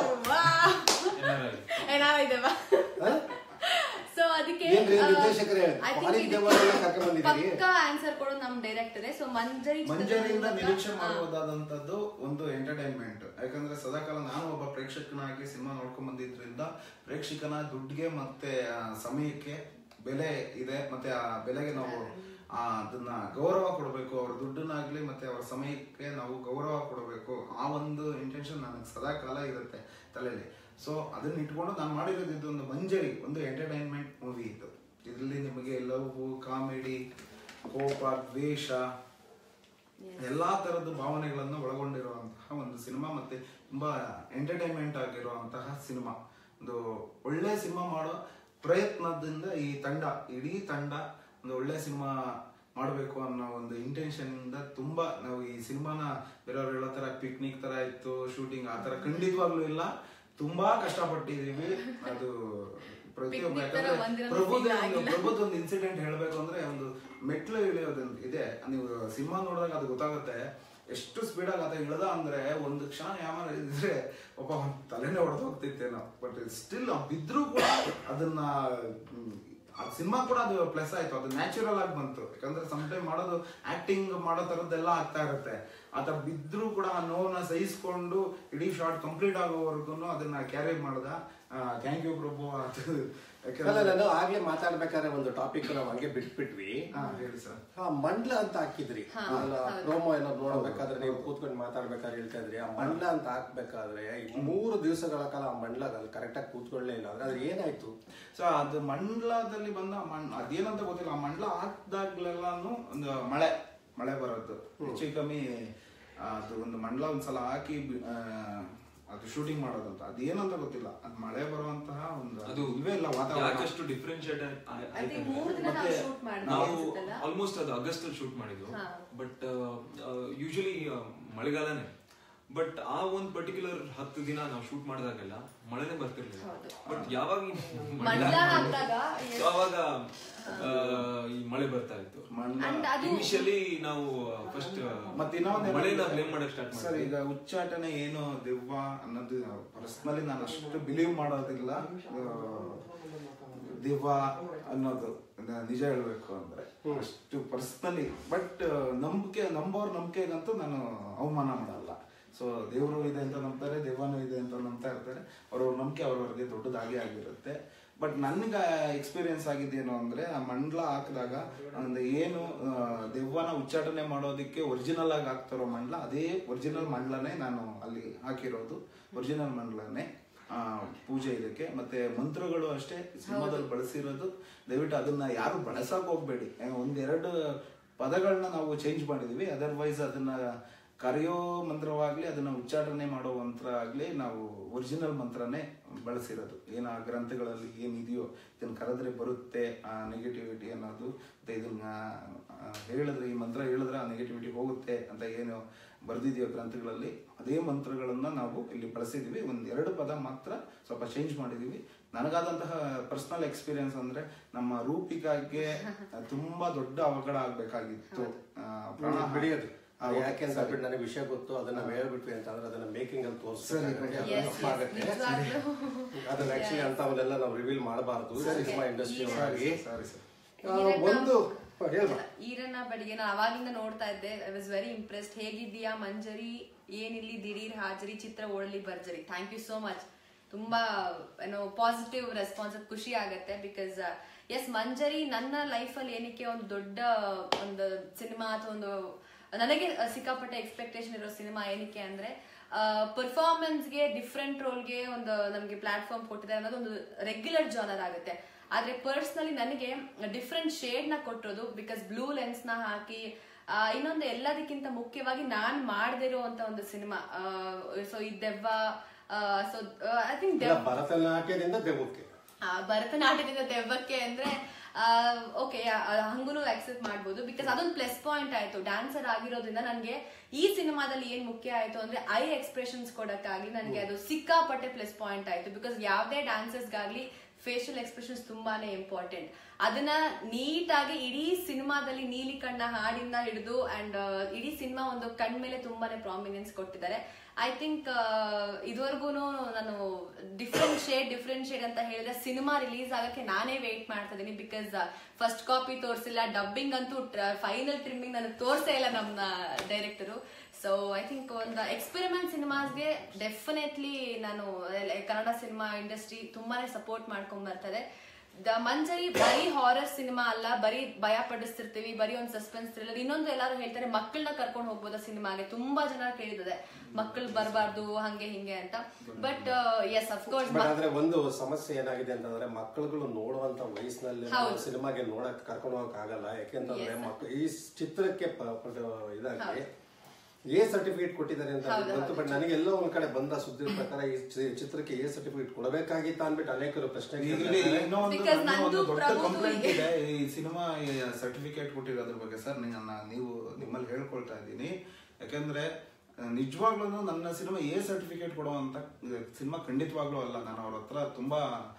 ಏನಾಗಿದೆವ ಸೊ ಅದಕ್ಕೆ ಏನ್ರಿ ನಿರ್ದೇಶಕರೇ, ಆ, I think foreign ಇದಕ್ಕೆ ದೆವ್ವನೆಲ್ಲ ಕರ್ಕೊಂಡ್ ಬಂದಿದ್ದೀರಿ? ಪಕ್ಕಾ ಆನ್ಸರ್ ಕೊಡೋದು ನಮ್ ಡೈರೆಕ್ಟರೇ ಸೊ ಮಂಜರಿ ಚಿತ್ರದ ಮಂಜರಿಯಿಂದ ಮೂಲಕ- ನಿರೀಕ್ಷೆ ಹಾ. ಮಾಡಬಹುದಾದಂತದ್ದು ಒಂದು ಎಂಟರ್ಟೈನ್ಮೆಂಟ್ ಯಾಕಂದ್ರೆ ಸದಾಕಾಲ ನಾನು ಒಬ್ಬ ಪ್ರೇಕ್ಷಕನಾಗಿ ಸಿನಿಮಾ ನೋಡ್ಕೊಂಡ್ ಬಂದಿದ್ರಿಂದ ಪ್ರೇಕ್ಷಕನ ದುಡ್ಡಿಗೆ ಮತ್ತೆ ಆ, ಸಮಯಕ್ಕೆ ಬೆಲೆ ಇದೆ ಮತ್ತೆ ಆ ಬೆಲೆಗೆ ನಾವು ಆ, ಅದನ್ನ ಗೌರವ ಕೊಡಬೇಕು ಅವ್ರ ದುಡ್ಡನ್ನಾಗ್ಲಿ ಮತ್ತೆ ಅವ್ರ ಸಮಯಕ್ಕೆ ನಾವು ಗೌರವ ಕೊಡಬೇಕು ಆ ಒಂದು ಇಂಟೆನ್ಷನ್ ನನಗೆ ಸದಾಕಾಲ ಇರುತ್ತೆ ತಲೆಯಲ್ಲಿ ಸೊ ಅದನ್ನ ಇಟ್ಕೊಂಡು ನಾನು ಮಾಡಿರೋದು ಇದು ಒಂದು ಮಂಜರಿ ಒಂದು ಎಂಟರ್ಟೈನ್ಮೆಂಟ್ ಮೂವಿ ಇದು ಇದರಲ್ಲಿ ನಿಮಗೆ ಲವ್ ಕಾಮಿಡಿ ಕೋಪ ದ್ವೇಷ ಎಲ್ಲಾ ತರದ ಭಾವನೆಗಳನ್ನು ಒಳಗೊಂಡಿರುವಂತಹ ಒಂದು ಸಿನಿಮಾ ಮತ್ತೆ ತುಂಬಾ ಎಂಟರ್ಟೈನ್ಮೆಂಟ್ ಆಗಿರುವಂತಹ ಸಿನಿಮಾ ಒಂದು ಒಳ್ಳೆ ಸಿನಿಮಾ ಮಾಡೋ ಪ್ರಯತ್ನದಿಂದ ಈ ತಂಡ ಇಡೀ ತಂಡ ಒಂದು ಒಳ್ಳೆ ಸಿನಿಮಾ ಮಾಡಬೇಕು ಅನ್ನೋ ಒಂದು ಇಂಟೆನ್ಷನ್ ಇಂದ ತುಂಬಾ ನಾವು ಈ ಸಿನಿಮಾನ ಬೇರೆಯವ್ರು ಹೇಳೋ ತರ ಪಿಕ್ನಿಕ್ ತರ ಇತ್ತು ಶೂಟಿಂಗ್ ಆ ತರ ಖಂಡಿತವಾಗ್ಲೂ ಇಲ್ಲ ತುಂಬಾ ಕಷ್ಟಪಟ್ಟಿದೀವಿ ಅದು ಪ್ರತಿಯೊಬ್ಬ Picnic ತರ ಯಾಕಂದ್ರೆ ಒಂದಿನ ಪ್ರಭುದ feel ಒಂದು ಆಗಿಲ್ಲ. ಪ್ರಭುದ ಒಂದು ಇನ್ಸಿಡೆಂಟ್ ಹೇಳ್ಬೇಕು ಅಂದ್ರೆ ಒಂದು ಮೆಟ್ಲು ಇಳಿಯೋದೊಂದು ಇದೆ ನೀವು ಸಿನಿಮಾ ನೋಡಿದಾಗ ಅದು ಗೊತ್ತಾಗುತ್ತೆ ಎಷ್ಟು ಸ್ಪೀಡ್ ಆಗಿ ಅದ ಇಳ್ದ ಅಂದ್ರೆ ಒಂದು ಕ್ಷಣ ಯಾವಾಗ ಇದ್ರೆ ಒಬ್ಬ ತಲೆನೇ ಹೊಡೆದು ಹೋಗ್ತಿತ್ತೇನೋ ಬಟ್ ಸ್ಟಿಲ್ ಬಿದ್ರು ಕೂಡ ಅದನ್ನ ಹ್ಮ್, ಆ ಸಿನಿಮಾ ಕೂಡ ಅದು ಪ್ಲಸ್ ಆಯ್ತು ಅದು ನ್ಯಾಚುರಲ್ ಆಗಿ ಬಂತು ಯಾಕಂದ್ರೆ ಟೈಮ್ ಮಾಡೋದು ಆಕ್ಟಿಂಗ್ ಮಾಡೋ ತರದ್ದೆಲ್ಲ ಆಗ್ತಾ ಇರುತ್ತೆ ಆತ ಬಿದ್ರು ಕೂಡ ಆ ನೋವನ್ನ ಸಹಿಸ್ಕೊಂಡು ಇಡೀ ಶಾರ್ಟ್ ಕಂಪ್ಲೀಟ್ ಆಗೋವರೆಗೂ ಅದನ್ನ ಕ್ಯಾರಿ ಮಾಡ್ದ ಥ್ಯಾಂಕ್ ಯು ಪ್ರಭು ಅದು ಅಲ್ಲ ಯಾಕಂದ್ರೆ ನಾನು ಆಗ್ಲೇ ಮಾತಾಡ್ಬೇಕಾದ್ರೆ ಒಂದು ಟಾಪಿಕ್ ನಾವು ಹಂಗೆ ಬಿಟ್ಬಿಟ್ವಿ ಹಾ ಹೇಳಿ ಸರ್ ಆ ಮಂಡ್ಲ ಅಂತ ಹಾಕಿದ್ರಿ ಪ್ರೋಮೋ ಏನೋ ನೋಡ್ಬೇಕಾದ್ರೆ ನೀವು ಕೂತ್ಕೊಂಡು ಮಾತಾಡ್ಬೇಕಾದ್ರೆ ಹೇಳ್ತಾ ಇದ್ರಿ ಆ ಮಂಡ್ಲ ಅಂತ ಹಾಕ್ಬೇಕಾದ್ರೆ ಈ ಮೂರು ದಿವಸಗಳ ಕಾಲ ಆ ಮಂಡ್ಲ ಕರೆಕ್ಟ್ ಆಗಿ ಕೂತ್ಕೊಳ್ಳೇ ಇಲ್ಲ ಅಂದ್ರೆ ಅದು ಏನಾಯ್ತು ಸೊ ಅದು ಮಂಡಲದಲ್ಲಿ ಬಂದ ಮಣ್ ಅದೇನಂತ ಗೊತ್ತಿಲ್ಲ ಆ ಮಂಡಲ ಹಾಕ್ದಾಗ್ಲೆಲ್ಲಾನು ಒಂದು ಮಳೆ ಮಳೆ ಬರೋದು ಹೆಚ್ಚು ಕಮ್ಮಿ ಆ, ಅದು ಒಂದು ಮಂಡಲ ಒಂದ್ಸಲ ಹಾಕಿ ಬಿ- ಆ, ಅದು ಶೂಟಿಂಗ್ ಮಾಡೋದಂತ ಅದೇನಂತ ಗೊತ್ತಿಲ್ಲ ಅದು ಮಳೆ ಬರುವಂತಹ ಒಂದು ಅದು ಇಲ್ವೇ ಇಲ್ಲ ವಾತಾವರಣ ಯಾಕಷ್ಟು ಡಿಫ್ರೆನ್ಶಿಯೇಟ್ I think ಮೂರ್ ದಿನ ನಾವು ಮತ್ತೆ shoot ಮಾಡಿದ್ವಿ ನಾವು ಅನ್ಸುತ್ತಲ್ಲ? ಆಲ್ಮೋಸ್ಟ್ ಅದು ಆಗಸ್ಟ್ ಅಲ್ಲಿ ಶೂಟ್ ಮಾಡಿದ್ದು ಹಾ. ಬಟ್ ಯೂಶಲಿ ಮಳೆಗಾಲನೇ ಬಟ್ ಆ ಒಂದು ಪರ್ಟಿಕ್ಯುಲರ್ ಹತ್ತು ದಿನ ನಾವು ಶೂಟ್ ಮಾಡಿದಾಗೆಲ್ಲ ಮಳೆನೇ ಬರ್ತಿರ್ಲಿಲ್ಲ ಹೌದು. ಬಟ್ ಯಾವಾಗ ಈ ಮಂಡ್ಲ ಹಾಕ್ದಾಗ So ಅವಾಗ ಆ, ಈ ಮಳೆ ಬರ್ತಾ ಇತ್ತು ಮಂಡ್ಲ And ಅದು ಇನಿಷಿಯಲಿ ನಾವು ಫಸ್ಟ್ ಮತ್ತೆ ಇನ್ನೊಂದು ಮಳೆನ ಬ್ಲೇಮ್ ಮಾಡಕ್ ಸ್ಟಾರ್ಟ್ ಸರ್ ಮಾಡಿದ್ವಿ ಈಗ ಉಚ್ಚಾಟನೆ ಏನು ದೆವ್ವ ಅನ್ನೋದು ಪರ್ಸನಲಿ ನಾನು ಅಷ್ಟು ಬಿಲೀವ್ ಮಾಡೋದಿಲ್ಲ ಆ, ದೆವ್ವ ಅನ್ನೋದು ನ- ನಿಜ ಹೇಳ್ಬೇಕು ಅಂದ್ರೆ ಅಷ್ಟು ಪರ್ಸನಲಿ ಬಟ್ ನಂಬಿಕೆ ನಂಬೋರ್ ನಂಬಿಕೆಗಂತೂ ನಾನು ಅವಮಾನ ಮಾಡಲ್ಲ ಸೊ ದೇವರು ಇದೆ ಅಂತ ನಂಬ್ತಾರೆ ದೆವ್ವನೂ ಇದೆ ಅಂತ ನಂಬ್ತಾ ಇರ್ತಾರೆ ಅವ್ರವ್ರ ನಂಬಿಕೆ ಅವ್ರವ್ರಿಗೆ ದೊಡ್ಡದಾಗಿ ಆಗಿರುತ್ತೆ ಬಟ್ ನನ್ಗೆ ಎಕ್ಸ್ಪೀರಿಯನ್ಸ್ ಆಗಿದ್ದೇನು ಅಂದ್ರೆ ಆ ಮಂಡಲ ಹಾಕಿದಾಗ ಒಂದು ಏನು ಆ, ದೆವ್ವನ ಉಚ್ಚಾಟನೆ ಮಾಡೋದಕ್ಕೆ ಒರಿಜಿನಲ್ ಆಗಿ ಹಾಕ್ತಾರೋ ಮಂಡಲ ಅದೇ ಒರಿಜಿನಲ್ ಮಂಡಲನೇ ನಾನು ಅಲ್ಲಿ ಹಾಕಿರೋದು ಒರಿಜಿನಲ್ ಮಂಡಲನೇ ಆ, ಪೂಜೆ ಇದಕ್ಕೆ ಮತ್ತೆ ಮಂತ್ರಗಳು ಅಷ್ಟೇ ಸಿನಿಮಾದಲ್ಲಿ ಬಳಸಿರೋದು ದಯವಿಟ್ಟು ಅದನ್ನ ಯಾರು ಬಳಸಕ್ ಹೋಗ್ಬೇಡಿ ಆ, ಒಂದೆರಡು ಪದಗಳನ್ನ ನಾವು ಚೇಂಜ್ ಮಾಡಿದೀವಿ ಅದರ್ವೈಸ್ ಅದನ್ನ ಕರೆಯೋ ಮಂತ್ರವಾಗ್ಲಿ ಅದನ್ನ ಉಚ್ಚಾಟನೆ ಮಾಡೋ ಮಂತ್ರ ಆಗ್ಲಿ ನಾವು ಒರಿಜಿನಲ್ ಮಂತ್ರನೇ ಬಳಸಿರೋದು ಏನ ಆ ಗ್ರಂಥಗಳಲ್ಲಿ ಏನಿದೆಯೋ ಇದನ್ನ ಕರೆದ್ರೆ ಬರುತ್ತೆ ಆ ನೆಗೆಟಿವಿಟಿ ಅನ್ನೋದು ಮತ್ತೆ ಇದನ್ನ ಆ, ಹೇಳಿದ್ರೆ ಈ ಮಂತ್ರ ಹೇಳಿದ್ರೆ ಆ ನೆಗೆಟಿವಿಟಿ ಹೋಗುತ್ತೆ ಅಂತ ಏನು ಬರೆದಿದೆಯೋ ಗ್ರಂಥಗಳಲ್ಲಿ ಅದೇ ಮಂತ್ರಗಳನ್ನ ನಾವು ಇಲ್ಲಿ ಬಳಸಿದೀವಿ ಒಂದ್ ಎರಡು ಪದ ಮಾತ್ರ ಸ್ವಲ್ಪ ಚೇಂಜ್ ಮಾಡಿದೀವಿ ನನಗಾದಂತಹ ಪರ್ಸನಲ್ ಎಕ್ಸ್ಪೀರಿಯನ್ಸ್ ಅಂದ್ರೆ ನಮ್ಮ ರೂಪಿಕಾಗೆ ತುಂಬಾ ದೊಡ್ಡ ಅವಘಡ ಆಗ್ಬೇಕಾಗಿತ್ತು ಆ, ಪ್ರಾಣ ಬಿಡಿಯೋದು ಆ, okay, ಯಾಕೆ ಅಂತ ಸರಿ. ಬಿಟ್ಟು ನನಗೆ ವಿಷಯ ಗೊತ್ತು ಅದನ್ನ ಹೇಳ್ಬಿಟ್ವಿ ಅಂತಂದ್ರೆ ಅದನ್ನ ಮೇಕಿಂಗ್ ಅಲ್ಲಿ ಸರಿ, ತೋರಿಸ್ಬೇಕಾಗುತ್ತೆ Yes, ಅದು yes, ತಪ್ಪಾಗತ್ತೆ ನಿಜವಾಗ್ಲೂ. ಅದನ್ನ ಆಕ್ಚುಲಿ ಅಂತವನ್ನೆಲ್ಲ ನಾವು ರಿವೀಲ್ ಮಾಡಬಾರ್ದು ಸಿನಿಮಾ ಇಂಡಸ್ಟ್ರಿ ಒಳಗೆ ಸಾರಿ ಸರ್ ಆ, ಒಂದು ಹ, ಹೇಳ್ಬಾ ಈರಣ್ಣ ಬಡಿಗೆ ನಾನು ಅವಾಗಿಂದ ನೋಡ್ತಾ ಇದ್ದೆ ಐ ವಾಸ್ ವೆರಿ ಇಂಪ್ರೆಸ್ಡ್ ಹೇಗಿದ್ದೀಯಾ ಮಂಜರಿ ಏನಿಲ್ಲಿ ದಿಢೀರ್ ಹಾಜರಿ ಚಿತ್ರ ಓಡಲಿ ಭರ್ಜರಿ ಥ್ಯಾಂಕ್ ಯು ಸೋ ಮಚ್ ತುಂಬಾ ಏನೋ ಪಾಸಿಟಿವ್ ರೆಸ್ಪಾನ್ಸ್ ಖುಷಿ ಆಗತ್ತೆ ಬಿಕಾಸ್ ಎಸ್ ಮಂಜರಿ ನನ್ನ ಲೈಫಲ್ಲಿ ಏನಕ್ಕೆ ಒಂದು ದೊಡ್ಡ ಒಂದು ಸಿನಿಮಾ ಅಥವಾ ಒಂದು ನನಗೆ ಸಿಕ್ಕಾಪಟ್ಟೆ ಎಕ್ಸ್ಪೆಕ್ಟೇಷನ್ ಇರೋ ಸಿನಿಮಾ ಏನಕ್ಕೆ ಅಂದ್ರೆ ಪರ್ಫಾರ್ಮೆನ್ಸ್ಗೆ ಡಿಫ್ರೆಂಟ್ ರೋಲ್ಗೆ ಒಂದು ನಮಗೆ ಪ್ಲಾಟ್ಫಾರ್ಮ್ ಕೊಟ್ಟಿದ್ದಾರೆ ಅನ್ನೋದು ಒಂದು ರೆಗ್ಯುಲರ್ ಜಾನರ್ ಆಗುತ್ತೆ ಆದ್ರೆ ಪರ್ಸ್ನಲಿ ನನಗೆ ಡಿಫ್ರೆಂಟ್ ಶೇಡ್ ನ ಕೊಟ್ಟಿರೋದು ಬಿಕಾಸ್ ಬ್ಲೂ ಲೆನ್ಸ್ ನ ಹಾಕಿ ಆ, ಇನ್ನೊಂದು ಎಲ್ಲದಕ್ಕಿಂತ ಮುಖ್ಯವಾಗಿ ನಾನ್ ಮಾಡದೇ ಇರುವಂತ ಒಂದು ಸಿನಿಮಾ ಸೊ ಈ ದೆವ್ವ ಸೊ ಐ ಥಿಂಕ್ ಇಲ್ಲ, ಭರತನಾಟ್ಯದಿಂದ ದೆವ್ವಕ್ಕೆ ಭರತನಾಟ್ಯದಿಂದ ದೆವ್ವಕ್ಕೆ ಅಂದ್ರೆ ಓಕೆ ಹಂಗೂ ಅಕ್ಸೆಪ್ಟ್ ಮಾಡ್ಬೋದು ಬಿಕಾಸ್ ಅದೊಂದು ಪ್ಲಸ್ ಪಾಯಿಂಟ್ ಆಯ್ತು ಡ್ಯಾನ್ಸರ್ ಆಗಿರೋದ್ರಿಂದ ನನಗೆ ಈ ಸಿನಿಮಾದಲ್ಲಿ ಏನ್ ಮುಖ್ಯ ಆಯ್ತು ಅಂದ್ರೆ ಐ ಎಕ್ಸ್ಪ್ರೆಷನ್ಸ್ ಕೊಡಕ್ಕಾಗ್ಲಿ ನನಗೆ ಅದು ಸಿಕ್ಕಾಪಟ್ಟೆ ಪ್ಲಸ್ ಪಾಯಿಂಟ್ ಆಯ್ತು ಬಿಕಾಸ್ ಯಾವ್ದೇ ಗಾಗ್ಲಿ ಫೇಶಿಯಲ್ ಎಕ್ಸ್ಪ್ರೆಷನ್ಸ್ ತುಂಬಾನೇ ಇಂಪಾರ್ಟೆಂಟ್ ಅದನ್ನ ನೀಟಾಗಿ ಇಡೀ ಸಿನಿಮಾದಲ್ಲಿ ನೀಲಿ ಕಣ್ಣ ಹಾಡಿಂದ ಹಿಡಿದು ಅಂಡ್ ಇಡೀ ಸಿನಿಮಾ ಒಂದು ಕಣ್ ಮೇಲೆ ತುಂಬಾನೇ ಪ್ರಾಮಿನೆನ್ಸ್ ಕೊಟ್ಟಿದ್ದಾರೆ ಐ ಥಿಂಕ್ ಇದುವರೆಗೂ ನಾನು ಡಿಫ್ರೆಂಟ್ ಶೇಡ್ ಡಿಫ್ರೆಂಟ್ ಶೇಡ್ ಅಂತ ಹೇಳಿದ್ರೆ ಸಿನಿಮಾ ರಿಲೀಸ್ ಆಗಕ್ಕೆ ನಾನೇ ವೇಟ್ ಮಾಡ್ತಾ ಇದೀನಿ ಬಿಕಾಸ್ ಫಸ್ಟ್ ಕಾಪಿ ತೋರಿಸಿಲ್ಲ ಡಬ್ಬಿಂಗ್ ಅಂತೂ ಫೈನಲ್ ಟ್ರಿಮ್ಮಿಂಗ್ ನನಗೆ ತೋರಿಸೇ ಇಲ್ಲ ನಮ್ಮ ಡೈರೆಕ್ಟರು ಸೊ ಐ ಥಿಂಕ್ ಒಂದು ಎಕ್ಸ್ಪೆರಿಮೆಂಟ್ ಸಿನಿಮಾಸ್ಗೆ ಡೆಫಿನೆಟ್ಲಿ ನಾನು like ಕನ್ನಡ ಸಿನಿಮಾ ಇಂಡಸ್ಟ್ರಿ ತುಂಬಾನೇ ಸಪೋರ್ಟ್ ಮಾಡ್ಕೊಂಡ್ ಬರ್ತದೆ ದ ಮಂಜರಿ ಬರೀ ಹಾರರ್ ಸಿನಿಮಾ ಅಲ್ಲ ಬರೀ ಭಯ ಪಡಿಸ್ತಿರ್ತೀವಿ ಬರೀ ಒಂದು ಸಸ್ಪೆನ್ಸ್ ಥ್ರಿಲ್ಲರ್ ಇನ್ನೊಂದು ಎಲ್ಲರೂ ಹೇಳ್ತಾರೆ ಮಕ್ಕಳನ್ನ ಕರ್ಕೊಂಡು ಹೋಗ್ಬೋದಾ ಸಿನಿಮಾಗೆ ತುಂಬಾ ಜನ ಕೇಳಿದ್ದಾರೆ ಮಕ್ಕಳು ಬರಬಾರ್ದು ಹಂಗೆ ಹಿಂಗೆ ಅಂತ ಬಟ್ ಎಸ್ ಅಫ್ಕೋರ್ಸ್ ಬಟ್ ಆದ್ರೆ ಒಂದು ಸಮಸ್ಯೆ ಏನಾಗಿದೆ ಅಂತಂದ್ರೆ ಮಕ್ಕಳುಗಳು ನೋಡುವಂತ ವಯಸ್ಸಿನಲ್ಲಿ ಹೌದು. ಸಿನಿಮಾಗೆ ನೋಡಕ್ ಕರ್ಕೊಂಡು ಹೋಗಕ್ ಆಗಲ್ಲ ಯಾಕೆಂತಂದ್ರೆ ಮಕ್ಕಳು ಈ ಚಿತ್ರಕ್ಕೆ ಪ- ಪ- ಇದಾಗಿ ಎ ಸರ್ಟಿಫಿಕೇಟ್ ಕೊಟ್ಟಿದ್ದಾರೆ ಅಂತ ಹೌದು, ಗೊತ್ತು ಬಟ್ ನನಗೆ ಎಲ್ಲೋ ಒಂದ್ ಕಡೆ ಬಂದ ಸುದ್ದಿ ಪ್ರಕಾರ ಈ ಚಿ- ಚಿತ್ರಕ್ಕೆ ಎ ಸರ್ಟಿಫಿಕೇಟ್ ಕೊಡಬೇಕಾಗಿತ್ತ ಅಂದ್ಬಿಟ್ಟು ಅನೇಕರು ಪ್ರಶ್ನೆ ಇಲ್ಲಿ ಕೇಳ್ತಾರೆ. ಇನ್ನೂ ಒಂದು Because ಇನ್ನೂ ಒಂದು ನಂದು ದೊಡ್ಡ ಪ್ರಭುದು ಕಂಪ್ಲೇಂಟ್ ಇದೆ. ಇದೆ ಈ ಸಿನಿಮಾ ಸರ್ಟಿಫಿಕೇಟ್ ಕೊಟ್ಟಿರೋದ್ರ ಬಗ್ಗೆ ಸರ್ ನನ್ನ ನೀವು ನಿಮ್ಮಲ್ಲಿ ಹೇಳ್ಕೊಳ್ತಾ ಇದ್ದೀನಿ ಯಾಕಂದ್ರೆ ನಿಜವಾಗ್ಲೂ ನನ್ನ ಸಿನಿಮಾ ಎ ಸರ್ಟಿಫಿಕೇಟ್ ಕೊಡುವಂತ ಸಿನಿಮಾ ಖಂಡಿತವಾಗ್ಲೂ ಅಲ್ಲ ನಾನು ಅವ್ರ ಹತ್ರ ತುಂಬಾ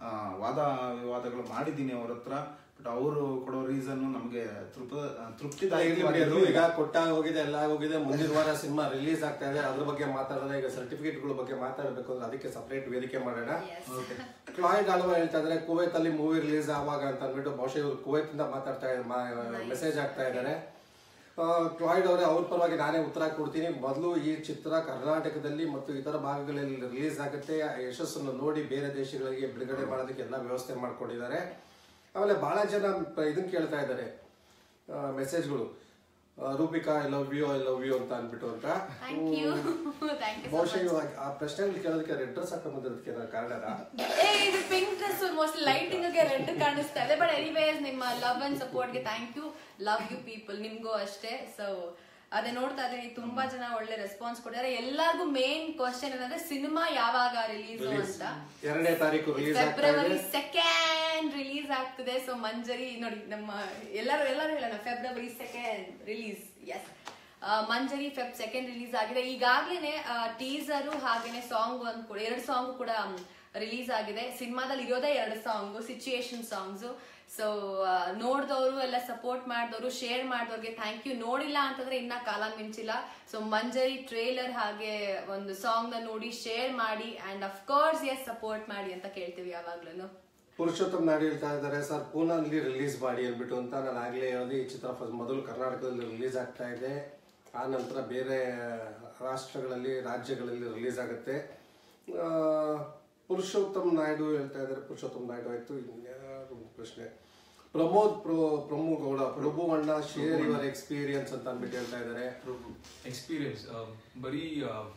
ಆ, ವಾದ ವಿವಾದಗಳು ಮಾಡಿದ್ದೀನಿ ಅವ್ರ ಹತ್ರ ಬಟ್ ಅವರು ಕೊಡೋ ರೀಸನ್ ನಮಗೆ ತೃಪ್ತ ಇರ್ಲಿ ಬಿಡಿ, ಅದು ತೃಪ್ತಿದಾಯಕವಾಗಿದ್ದು ಈಗ ಕೊಟ್ಟಾಗ ಹೋಗಿದೆ ಎಲ್ಲ ಹೋಗಿದೆ ಮುಂದಿನ ವಾರ ಸಿನಿಮಾ ರಿಲೀಸ್ ಆಗ್ತಾ ಇದೆ ಅದ್ರ ಬಗ್ಗೆ ಮಾತಾಡೋಣ ಈಗ ಸರ್ಟಿಫಿಕೇಟ್ಗಳ ಬಗ್ಗೆ ಮಾತಾಡಬೇಕು ಅಂದ್ರೆ ಅದಕ್ಕೆ ಸಪರೇಟ್ ವೇದಿಕೆ ಮಾಡೋಣ ಕ್ಲಾಯ್ಡ್ ಆಲ್ವಾ ಹೇಳ್ತಾ ಇದಾರೆ ಕುವೈತ್ ಅಲ್ಲಿ ಮೂವಿ ರಿಲೀಸ್ ಆವಾಗ ಅಂತ ಅಂದ್ಬಿಟ್ಟು ಬಹುಶಃ ಇವರು ಕುವೈತ್ ಇಂದ ಮಾತಾಡ್ತಾ ಮೆಸೇಜ್ ಆಗ್ತಾ ಇದ್ದಾರೆ ಕ್ಲಾಯ್ಡ್ ಅವರೇ ಅವ್ರ ಪರವಾಗಿ ನಾನೇ ಉತ್ತರ ಕೊಡ್ತೀನಿ ಮೊದಲು ಈ ಚಿತ್ರ ಕರ್ನಾಟಕದಲ್ಲಿ ಮತ್ತು ಇತರ ಭಾಗಗಳಲ್ಲಿ ರಿಲೀಸ್ ಆಗುತ್ತೆ ಆ ಯಶಸ್ಸನ್ನು ನೋಡಿ ಬೇರೆ ದೇಶಗಳಿಗೆ ಬಿಡುಗಡೆ ಮಾಡೋದಕ್ಕೆ ಎಲ್ಲ ವ್ಯವಸ್ಥೆ ಮಾಡ್ಕೊಂಡಿದ್ದಾರೆ ಆಮೇಲೆ ಬಹಳ ಜನ ಪ- ಇದನ್ನ ಕೇಳ್ತಾ ಇದ್ದಾರೆ ಮೆಸೇಜ್ಗಳು Roopika I love you I love you ಅಂತ ಅಂದ್ಬಿಟ್ಟು ಅಂತ ಥ್ಯಾಂಕ್ ಯು ಥ್ಯಾಂಕ್ ಯು ಬಹುಶಃ ಇವಾಗ ಆ ಪ್ರಶ್ನೆಗಳು ಕೇಳೋದಕ್ಕೆ ರೆಡ್ ಡ್ರೆಸ್ ಹಾಕೊಂಡ್ ಬಂದಿರೋದಕ್ಕೆ ಏನಾದ್ರು ಕಾರಣನಾ? ಏ ಇದು ಪಿಂಕ್ ಡ್ರೆಸ್ ಮೋಸ್ಟ್ ಲೈಟಿಂಗ್ ಗೆ ರೆಡ್ ಕಾಣಿಸ್ತಾ ಇದೆ ಬಟ್ ಎನಿವೇಸ್ ನಿಮ್ಮ ಲವ್ ಅಂಡ್ ಸಪೋರ್ಟ್ ಗೆ thank you love you people ನಿಮ್ಗೂ ಅಷ್ಟೇ ಸೊ ಅದೇ ನೋಡ್ತಾ ಇದೀನಿ ತುಂಬಾ ಜನ ಒಳ್ಳೆ ರೆಸ್ಪಾನ್ಸ್ ಕೊಟ್ಟಿದ್ದಾರೆ ಎಲ್ಲರಿಗೂ ಮೇನ್ ಕ್ವಶನ್ ಏನಂದ್ರೆ ಸಿನಿಮಾ ಯಾವಾಗ ರಿಲೀಸ್ ಅಂತ ಎರಡನೇ ತಾರೀಕು ರಿಲೀಸ್ ಆಗ್ತಾ ಫೆಬ್ರವರಿ ಇದೆ ಸೆಕೆಂಡ್ ರಿಲೀಸ್ ಆಗ್ತದೆ ಸೊ ಮಂಜರಿ ನೋಡಿ ನಮ್ಮ ಎಲ್ಲರೂ ಎಲ್ಲರೂ ಹೇಳೋಣ February second release yes Manjari Feb second release ಆಗಿದೆ ಈಗಾಗ್ಲೇನೆ ಟೀಸರು ಹಾಗೇನೆ ಸಾಂಗ್ ಒಂದು ಕೂಡ ಎರಡು ಸಾಂಗ್ ಕೂಡ ರಿಲೀಸ್ ಆಗಿದೆ ಸಿನಿಮಾದಲ್ಲಿ ಇರೋದೇ ಎರಡು ಸಾಂಗ್ ಸಿಚುಯೇಷನ್ ಸಾಂಗ್ಸ್ ಸೊ ನೋಡಿದವರು ಎಲ್ಲ ಸಪೋರ್ಟ್ ಮಾಡಿದವರು ಶೇರ್ ಮಾಡಿದವ್ರಿಗೆ ಥ್ಯಾಂಕ್ ಯು ನೋಡಿಲ್ಲ ಅಂತಂದ್ರೆ ಇನ್ನ ಕಾಲ ಮಿಂಚಿಲ್ಲ ಸೊ ಮಂಜರಿ ಟ್ರೇಲರ್ ಹಾಗೆ ಒಂದು ಸಾಂಗ್ ನ ನೋಡಿ ಶೇರ್ ಮಾಡಿ and of course yes support ಮಾಡಿ ಅಂತ ಕೇಳ್ತೀವಿ ಯಾವಾಗ್ಲೂ ಪುರುಷೋತ್ತಮ್ ನಾಯ್ಡು ಹೇಳ್ತಾ ಇದ್ದಾರೆ ಸರ್ ಪೂನಾದಲ್ಲಿ ರಿಲೀಸ್ ಮಾಡಿ ಅಂದ್ಬಿಟ್ಟು ಅಂತ ನಾನು ಆಗ್ಲೇ ಹೇಳಿದೆ ಈ ಚಿತ್ರ ಫಸ್ಟ್ ಮೊದಲು ಕರ್ನಾಟಕದಲ್ಲಿ ರಿಲೀಸ್ ಆಗ್ತಾ ಇದೆ ಆ ನಂತರ ಬೇರೆ ರಾಷ್ಟ್ರಗಳಲ್ಲಿ ರಾಜ್ಯಗಳಲ್ಲಿ ರಿಲೀಸ್ ಆಗುತ್ತೆ ಆ, ಪುರುಷೋತ್ತಮ್ ನಾಯ್ಡು ಹೇಳ್ತಾ ಇದ್ದಾರೆ ಪುರುಷೋತ್ತಮ್ ನಾಯ್ಡು ಆಯ್ತು ಇನ್ಯಾರು ಒಂದು ಪ್ರಶ್ನೆ ಪ್ರಮೋದ್ ಪ್ರೊ ಪ್ರಮು ಗೌಡ ಪ್ರಭು ಅಣ್ಣ ಶೇರ್ ಯುವರ್ ಎಕ್ಸ್ಪೀರಿಯನ್ಸ್ ಅಂತ ಅಂದ್ಬಿಟ್ಟು ಹೇಳ್ತಾ ಇದ್ದಾರೆ ಎಕ್ಸ್ಪೀರಿಯನ್ಸ್ ಬರೀ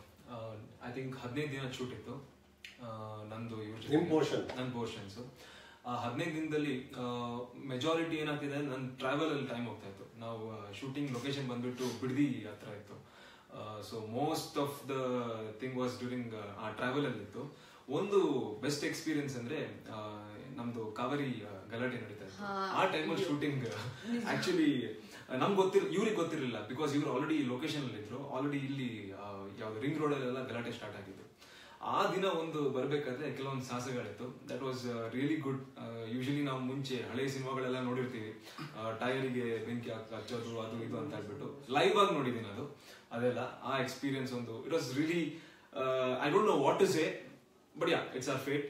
ಐ ಥಿಂಕ್ ಹದಿನೈದು ದಿನ ಶೂಟ್ ಇತ್ತು ಆ, ನಂದು ಇವ್ರ ಜೊತೆ- ನಿಮ್ portion. ನನ್ನ ಪೋರ್ಷನ್ಸ್ ಆ ಹದಿನೈದು ದಿನದಲ್ಲಿ ಮೆಜಾರಿಟಿ ಏನಾಗ್ತಿದೆ ನನ್ನ ಟ್ರಾವೆಲ್ ಅಲ್ಲಿ ಟೈಮ್ ಹೋಗ್ತಾ ಇತ್ತು ನಾವು ಶೂಟಿಂಗ್ ಲೊಕೇಶನ್ ಬಂದ್ಬಿಟ್ಟು ಬಿಡದಿ ಹತ್ರ ಇತ್ತು so most of the thing was during ಆ ಟ್ರಾವೆಲ್ ಅಲ್ಲಿ ಇತ್ತು ಒಂದು ಬೆಸ್ಟ್ ಎಕ್ಸ್ಪೀರಿಯನ್ಸ್ ಅಂದ್ರೆ ಆ, ನಮ್ದು ಕಾವೇರಿ ಆ, ಗಲಾಟೆ ನಡೀತಾ ಇತ್ತು ಆ ಟೈಮಲ್ಲಿ ಶೂಟಿಂಗ್ ಆಕ್ಚುಲಿ ನಮ್ಗೆ ಗೊತ್ತಿರ ಇವ್ರಿಗೆ ಗೊತ್ತಿರಲಿಲ್ಲ ಬಿಕಾಸ್ ಇವ್ರು ಆಲ್ರೆಡಿ ಲೊಕೇಶನ್ ಅಲ್ಲಿ ಇದ್ರು ಆಲ್ರೆಡಿ ಇಲ್ಲಿ ಆ, ಯಾವ್ದು ರಿಂಗ್ ರೋಡ್ ಅಲ್ಲೆಲ್ಲ ಗಲಾಟೆ ಸ್ಟಾರ್ಟ್ ಆಗಿದ್ದು ಆ ದಿನ ಒಂದು ಬರ್ಬೇಕಾದ್ರೆ ಕೆಲವೊಂದು ಸಾಹಸಗಳಿತ್ತು that was really good usually ನಾವು ಮುಂಚೆ ಹಳೆ ಸಿನಿಮಾಗಳೆಲ್ಲ ನೋಡಿರ್ತೀವಿ ಟೈರಿಗೆ ಬೆಂಕಿ ಹಾಕ್ ಹಚ್ಚೋದು ಅದು ಇದು ಅಂತ ಹೇಳ್ಬಿಟ್ಟು ಲೈವ್ ಆಗಿ ನೋಡಿದ್ದೀನಿ ಅದು ಅದೆಲ್ಲ ಆ ಎಕ್ಸ್ಪೀರಿಯನ್ಸ್ ಒಂದು it was really I don't know what to say but yeah it's our fate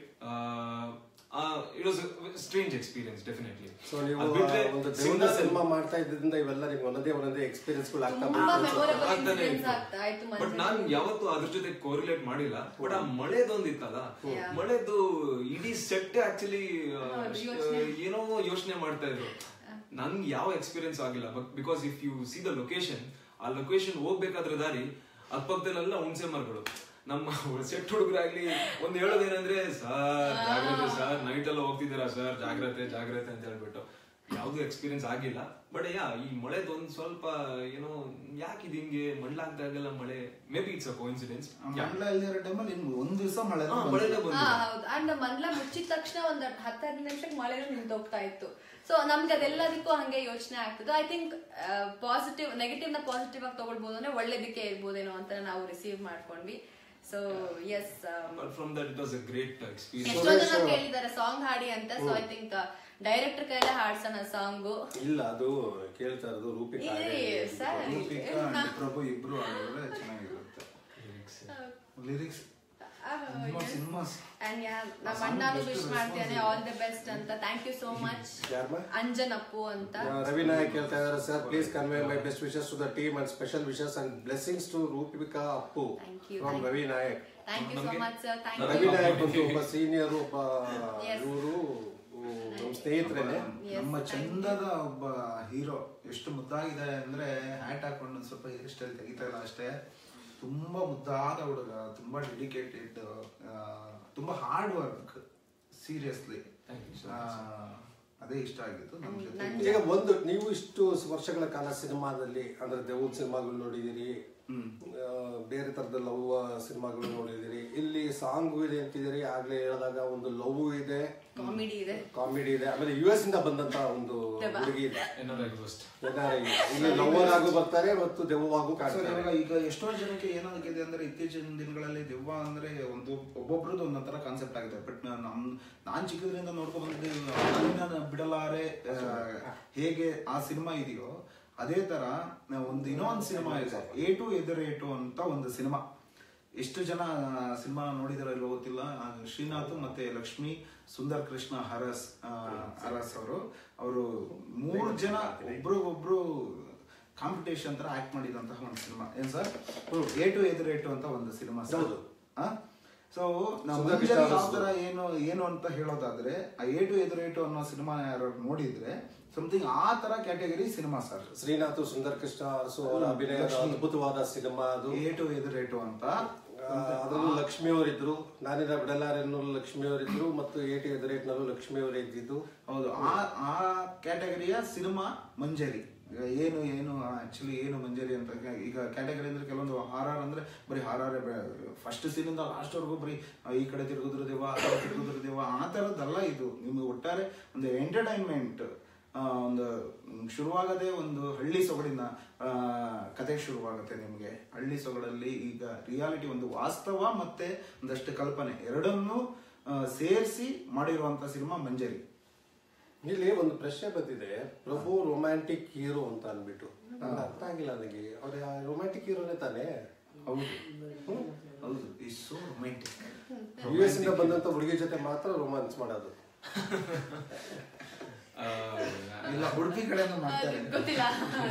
it was strange experience definitely so ನೀವು ಒಂದು ದೆವ್ವದ ಸಿನಿಮಾ ಮಾಡ್ತಾ ಇದ್ರಿಂದ ಇವೆಲ್ಲ ನಿಮ್ಗೆ ಒಂದೊಂದೇ ಒಂದೊಂದೇ ಎಕ್ಸ್ಪೀರಿಯನ್ಸ್ಗಳು ಆಗ್ತಾ ತುಂಬಾ ಬಂತು ಅನ್ಸುತ್ತೆ. memorable ಆಗ್ತಾನೆ experience ಇತ್ತು. ಆಗ್ತಾ ಇತ್ತು ಬಟ್ ಮಂಜರಿ. ನಾನ್ ಯಾವತ್ತು ಅದ್ರ ಜೊತೆ ಕೋರಿಲೇಟ್ ಮಾಡಿಲ್ಲ ಬಟ್ ಆ ಮಳೆದೊಂದು ಇತ್ತಲ್ಲ ಮಳೆದು ಇಡೀ ಸೆಟ್ ಆಕ್ಚುಲಿ ಏನೋ ಯೋಚನೆ ಮಾಡ್ತಾ ಇದ್ರು ನನ್ಗೆ ಯಾವ ಎಕ್ಸ್ಪೀರಿಯನ್ಸ್ ಆಗಿಲ್ಲ because if you see the location ಆ ಲೊಕೇಶನ್ ಹೋಗ್ಬೇಕಾದ್ರೆ ದಾರಿ ಅಕ್ಕಪಕ್ಕದಲ್ಲೆಲ್ಲ ಹುಣಸೆ ಮರಗಳು ನಮ್ಮ ಸೆಟ್ ಹುಡುಗರಾಗ್ಲಿ ಒಂದ್ ಹೇಳೋದೇನಂದ್ರೆ ಸರ್ ಜಾಗ್ರತೆ ಸರ್ ನೈಟ್ ಎಲ್ಲ ಹೋಗ್ತಿದ್ದೀರಾ ಸರ್ ಜಾಗ್ರತೆ ಜಾಗ್ರತೆ ಅಂತ ಹೇಳ್ಬಿಟ್ಟು ಯಾವ್ದು ಎಕ್ಸ್ಪೀರಿಯನ್ಸ್ ಆಗಿಲ್ಲ ಬಟ್ ಯಾ ಈ ಮಳೆದು ಒಂದ್ ಸ್ವಲ್ಪ ಏನೋ ಯಾಕೆ ಇದು ಹಿಂಗೆ ಮಣ್ಲಾಗ್ತಾ ಇದೆಲ್ಲ ಮಳೆ maybe it's a coincidence ಮಂಡ್ಲ ಇಲ್ದಿರೋ ಟೈಮಲ್ಲಿ ಇನ್ನು ಒಂದ್ ದಿವಸ ಮಳೆ ಮಳೆನೇ ಹಾ ಬಂದಿದೆ ಹೌದು ಅಂಡ್ ಮಂಡ್ಲ ಮುಚ್ಚಿದ ತಕ್ಷಣ ಒಂದ್ ಹತ್ತೈದು ನಿಮಿಷಕ್ಕೆ ಮಳೆ ನಿಂತೋಗ್ತಾ ಇತ್ತು ಸೊ ನಮ್ಗೆ ಅದೆಲ್ಲದಕ್ಕೂ ಹಂಗೆ ಯೋಚನೆ ಆಗ್ತದೆ ಐ ಥಿಂಕ್ ಪಾಸಿಟಿವ್ ನೆಗೆಟಿವ್ ನ ಪಾಸಿಟಿವ್ ಆಗಿ ತಗೊಳ್ಬೋದು ಅಂದ್ರೆ ಒಳ್ಳೇದಕ್ಕೆ ಇರ್ಬೋದೇನೋ ಅಂತ ನಾವು ರಿಸೀವ್ ಮಾಡ್ಕೊಂಡ್ವಿ so yes but from that it was a great experience ಎಷ್ಟೋ ಜನ ಕೇಳಿದ್ದಾರೆ ಸಾಂಗ್ ಹಾಡಿ ಅಂತ ಸೊ ಐ ಥಿಂಕ್ ಡೈರೆಕ್ಟರ್ ಕೈಲೇ ಹಾಡ್ಸೋಣ ಸಾಂಗು ಇಲ್ಲ ಅದು ಕೇಳ್ತಾ ಇರೋದು ರೂಪಿಕಾ ಇರಿ ಸರ್ ರೂಪಿಕಾ and ಪ್ರಭು ಇಬ್ರು ಆಡಿದ್ರೆ ಚೆನ್ನಾಗಿರುತ್ತೆ ಲಿರಿಕ್ಸ್ ಸಿನಿಮಾ ಅಂಡ್ ಯಾ ನಮ್ಮ ಅಣ್ಣನು ವಿಶ್ ಮಾಡ್ತೇನೆ ಆಲ್ ದಿ ಬೆಸ್ಟ್ ಅಂತ ಥ್ಯಾಂಕ್ ಯು ಸೋ ಮಚ್ ಯಾರ್ಮ ಅಂಜನ್ ಅಪ್ಪು ಅಂತ ರವಿ ನಾಯಕ್ ಹೇಳ್ತಾ ಇದ್ದಾರೆ sir please convey my best wishes to the team and special wishes and blessings to Roopika Appu Thank you. From Ravi Nayak thank you so much sir thank Ravi you Nayak ಬಂದು ಒಬ್ಬ senior ಒಬ್ಬ Yes. ಇವರು ನಮ್ಮ ಸ್ನೇಹಿತರೇನೆ ನಮ್ಮ ಚಂದದ ಒಬ್ಬ ಹೀರೋ ಎಷ್ಟು ಮುದ್ದಾಗಿದೆ ಅಂದ್ರೆ ಹ್ಯಾಟ್ ಹಾಕೊಂಡು ಒಂದ್ ಸ್ವಲ್ಪ ಹೇರ್ ಸ್ಟೈಲ್ ತೆಗಿತಾ ಇಲ್ಲ ಅಷ್ಟೇ ತುಂಬಾ ಮುದ್ದಾದ ಹುಡುಗ ತುಂಬಾ ಡೆಡಿಕೇಟೆಡ್ ತುಂಬಾ ಹಾರ್ಡ್ ವರ್ಕ್ ಸೀರಿಯಸ್ಲಿ ಅದೇ ಇಷ್ಟ ಆಗಿತ್ತು ನಮ್ ಜೊತೆ ಈಗ ಒಂದು ನೀವು ಇಷ್ಟು ವರ್ಷಗಳ ಕಾಲ ಸಿನಿಮಾದಲ್ಲಿ ಅಂದ್ರೆ ದೆವ್ವದ ಸಿನಿಮಾಗಳು ನೋಡಿದಿರಿ ಆ, ಬೇರೆ ತರದ ಲವ್ ಸಿನಿಮಾಗಳು ನೋಡಿದಿರಿ ಇಲ್ಲಿ ಸಾಂಗ್ ಇದೆ ಅಂತಿದ್ದೀರಿ ಆಗ್ಲೇ ಹೇಳಿದಾಗ ಒಂದು ಲವ್ ಇದೆ ಕಾಮಿಡಿ ಇದೆ ಕಾಮಿಡಿ ಇದೆ ಆಮೇಲೆ ಯು ಎಸ್ ಇಂದ ಬಂದಂತ ಒಂದು ಹುಡುಗಿ ಇದೆ ಎನ್ನೋದಾಗಿ ಗೋಸ್ಟ್ NRI. ಇಲ್ಲಿ ಲವರ್ ಆಗು ಬರ್ತಾರೆ ಮತ್ತು ದೆವ್ವವಾಗೂ ಸರ್ ಕಾಣ್ತಾರೆ ಇವಾಗ ಈಗ ಎಷ್ಟೋ ಜನಕ್ಕೆ ಏನಾಗಿದೆ ಅಂದ್ರೆ ಇತ್ತೀಚಿನ ದಿನಗಳಲ್ಲಿ ದೆವ್ವ ಅಂದ್ರೆ ಒಂದು ಒಬ್ಬೊಬ್ರದ್ದು ಒಂದೊಂಥರ ಕಾನ್ಸೆಪ್ಟ್ ಆಗಿದೆ ಬಟ್ ನಮ್ ನಾನ್ ಚಿಕ್ಕದ್ರಿಂದ ನೋಡ್ಕೊಂಡ್ ಬಂದಿದ್ದೆ ಹಾಲಿನ ಬಿಡಲಾರೆ ಆ, ಹೇಗೆ ಆ ಸಿನಿಮಾ ಇದೆಯೋ ಅದೇ ತರ ನಾವು ಒಂದು ಇನ್ನೊಂದು ಸಿನಿಮಾ ಇದೆ ಏಟು ಎದುರೇಟು ಅಂತ ಒಂದು ಸಿನಿಮಾ ಎಷ್ಟು ಜನ ಸಿನಿಮಾ ನೋಡಿದಾರೋ ಇಲ್ವೋ ಗೊತ್ತಿಲ್ಲ ಆ, ಶ್ರೀನಾಥ್ ಮತ್ತೆ ಲಕ್ಷ್ಮಿ ಸುಂದರ್ ಕೃಷ್ಣ ಹರಸ್ ಆ, ಹರಸ್ ಅವರು ಅವರು ಮೂರು ಜನ ಒಬ್ರಿಗೊಬ್ರು ಕಾಂಪಿಟೇಷನ್ ತರ ಆಕ್ಟ್ ಮಾಡಿದಂತಹ ಒಂದು ಸಿನಿಮಾ ಏನ್ ಸರ್ ಏಟು ಎದುರೇಟು ಅಂತ ಒಂದು ಸಿನಿಮಾ ಹೌದು. ಸೊ ನಾವು ಸುಂದರ್ ಕೃಷ್ಣ ಯಾವ ಹರಸ್ದು. ತರ ಏನು ಏನು ಅಂತ ಹೇಳೋದಾದ್ರೆ ಆ ಏಟು ಎದುರೇಟು ಅನ್ನೋ ಸಿನಿಮಾ ಯಾರು ನೋಡಿದ್ರೆ ಸಮಥಿಂಗ್ ಆ ತರ category cinema sir Srinath Sundar Krishna Arasu ಅವರ ಅಭಿನಯದ ಅದ್ಭುತವಾದ ಸಿನಿಮಾ ಅದು ಏಟು ಎದುರೇಟು ಅಂತ ಆ, ಅದರಲ್ಲೂ ಲಕ್ಷ್ಮಿ ಅವರಿದ್ರು ನಾನಿರ ಬಿಡಲಾರೆನ್ನೂ ಲಕ್ಷ್ಮಿ ಅವರಿದ್ರು ಮತ್ತು ಏಟಿ ಎದುರೇಟ್ನಲ್ಲೂ ಲಕ್ಷ್ಮಿ ಅವರು ಇದ್ದಿದ್ದು ಹೌದು ಆ ಆ ಕ್ಯಾಟಗರಿಯ ಸಿನಿಮಾ ಮಂಜರಿ ಈಗ ಏನು ಏನು ಆಕ್ಚುಲಿ ಏನು ಮಂಜರಿ ಅಂತ ಈಗ- ಈಗ ಕ್ಯಾಟಗರಿ ಅಂದ್ರೆ ಕೆಲವೊಂದು ಹಾರಾರ್ ಅಂದ್ರೆ ಬರೀ ಹಾರಾರ್ ಫಸ್ಟ್ ಸೀನಿಂದ ಲಾಸ್ಟ್ ವರ್ಗು ಬರೀ ಆ, ಈ ಕಡೆ ತಿರುಗುದ್ರ ದೇವ ಆ ಕಡೆ ತಿರುಗುದ್ರ ದೇವ ಆ ತರದ್ದಲ್ಲ ಇದು ನಿಮ್ಗೆ ಒಟ್ಟಾರೆ ಒಂದು ಎಂಟರ್ಟೈನ್ಮೆಂಟ್ ಒಂದು ಮ್, ಶುರುವಾಗದೆ ಒಂದು ಹಳ್ಳಿ ಸೊಗಡಿನ ಆ, ಕತೆ ಶುರುವಾಗುತ್ತೆ ನಿಮ್ಗೆ ಹಳ್ಳಿ ಸೊಗಡಲ್ಲಿ ಈಗ ರಿಯಾಲಿಟಿ ಒಂದು ವಾಸ್ತವ ಮತ್ತೆ ಒಂದಷ್ಟು ಕಲ್ಪನೆ ಎರಡನ್ನೂ ಸೇರಿಸಿ ಮಾಡಿರುವಂತ ಸಿನಿಮಾ ಮಂಜರಿ ಇಲ್ಲಿ ಒಂದು ಪ್ರಶ್ನೆ ಬಂದಿದೆ ಪ್ರಭು ರೊಮ್ಯಾಂಟಿಕ್ ಹೀರೋ ಅಂತ ಅನ್ಬಿಟ್ಟು ನಂಗೆ ಅರ್ಥ ಆಗಿಲ್ಲ ನನಗೆ ಅವ್ರ ರೊಮ್ಯಾಂಟಿಕ್ ಹೀರೋನೇ ತಾನೇ ಹೌದು ಹೌದು is so romantic US ಇಂದ ಬಂದಂತ ಹುಡುಗಿ ಜೊತೆ ಮಾತ್ರ ರೊಮ್ಯಾನ್ಸ್ ಮಾಡೋದು ಇಲ್ಲ ಹುಡುಗಿ ಕಡೆನೂ ಮಾಡ್ತಾರೆ ಗೊತ್ತಿಲ್ಲ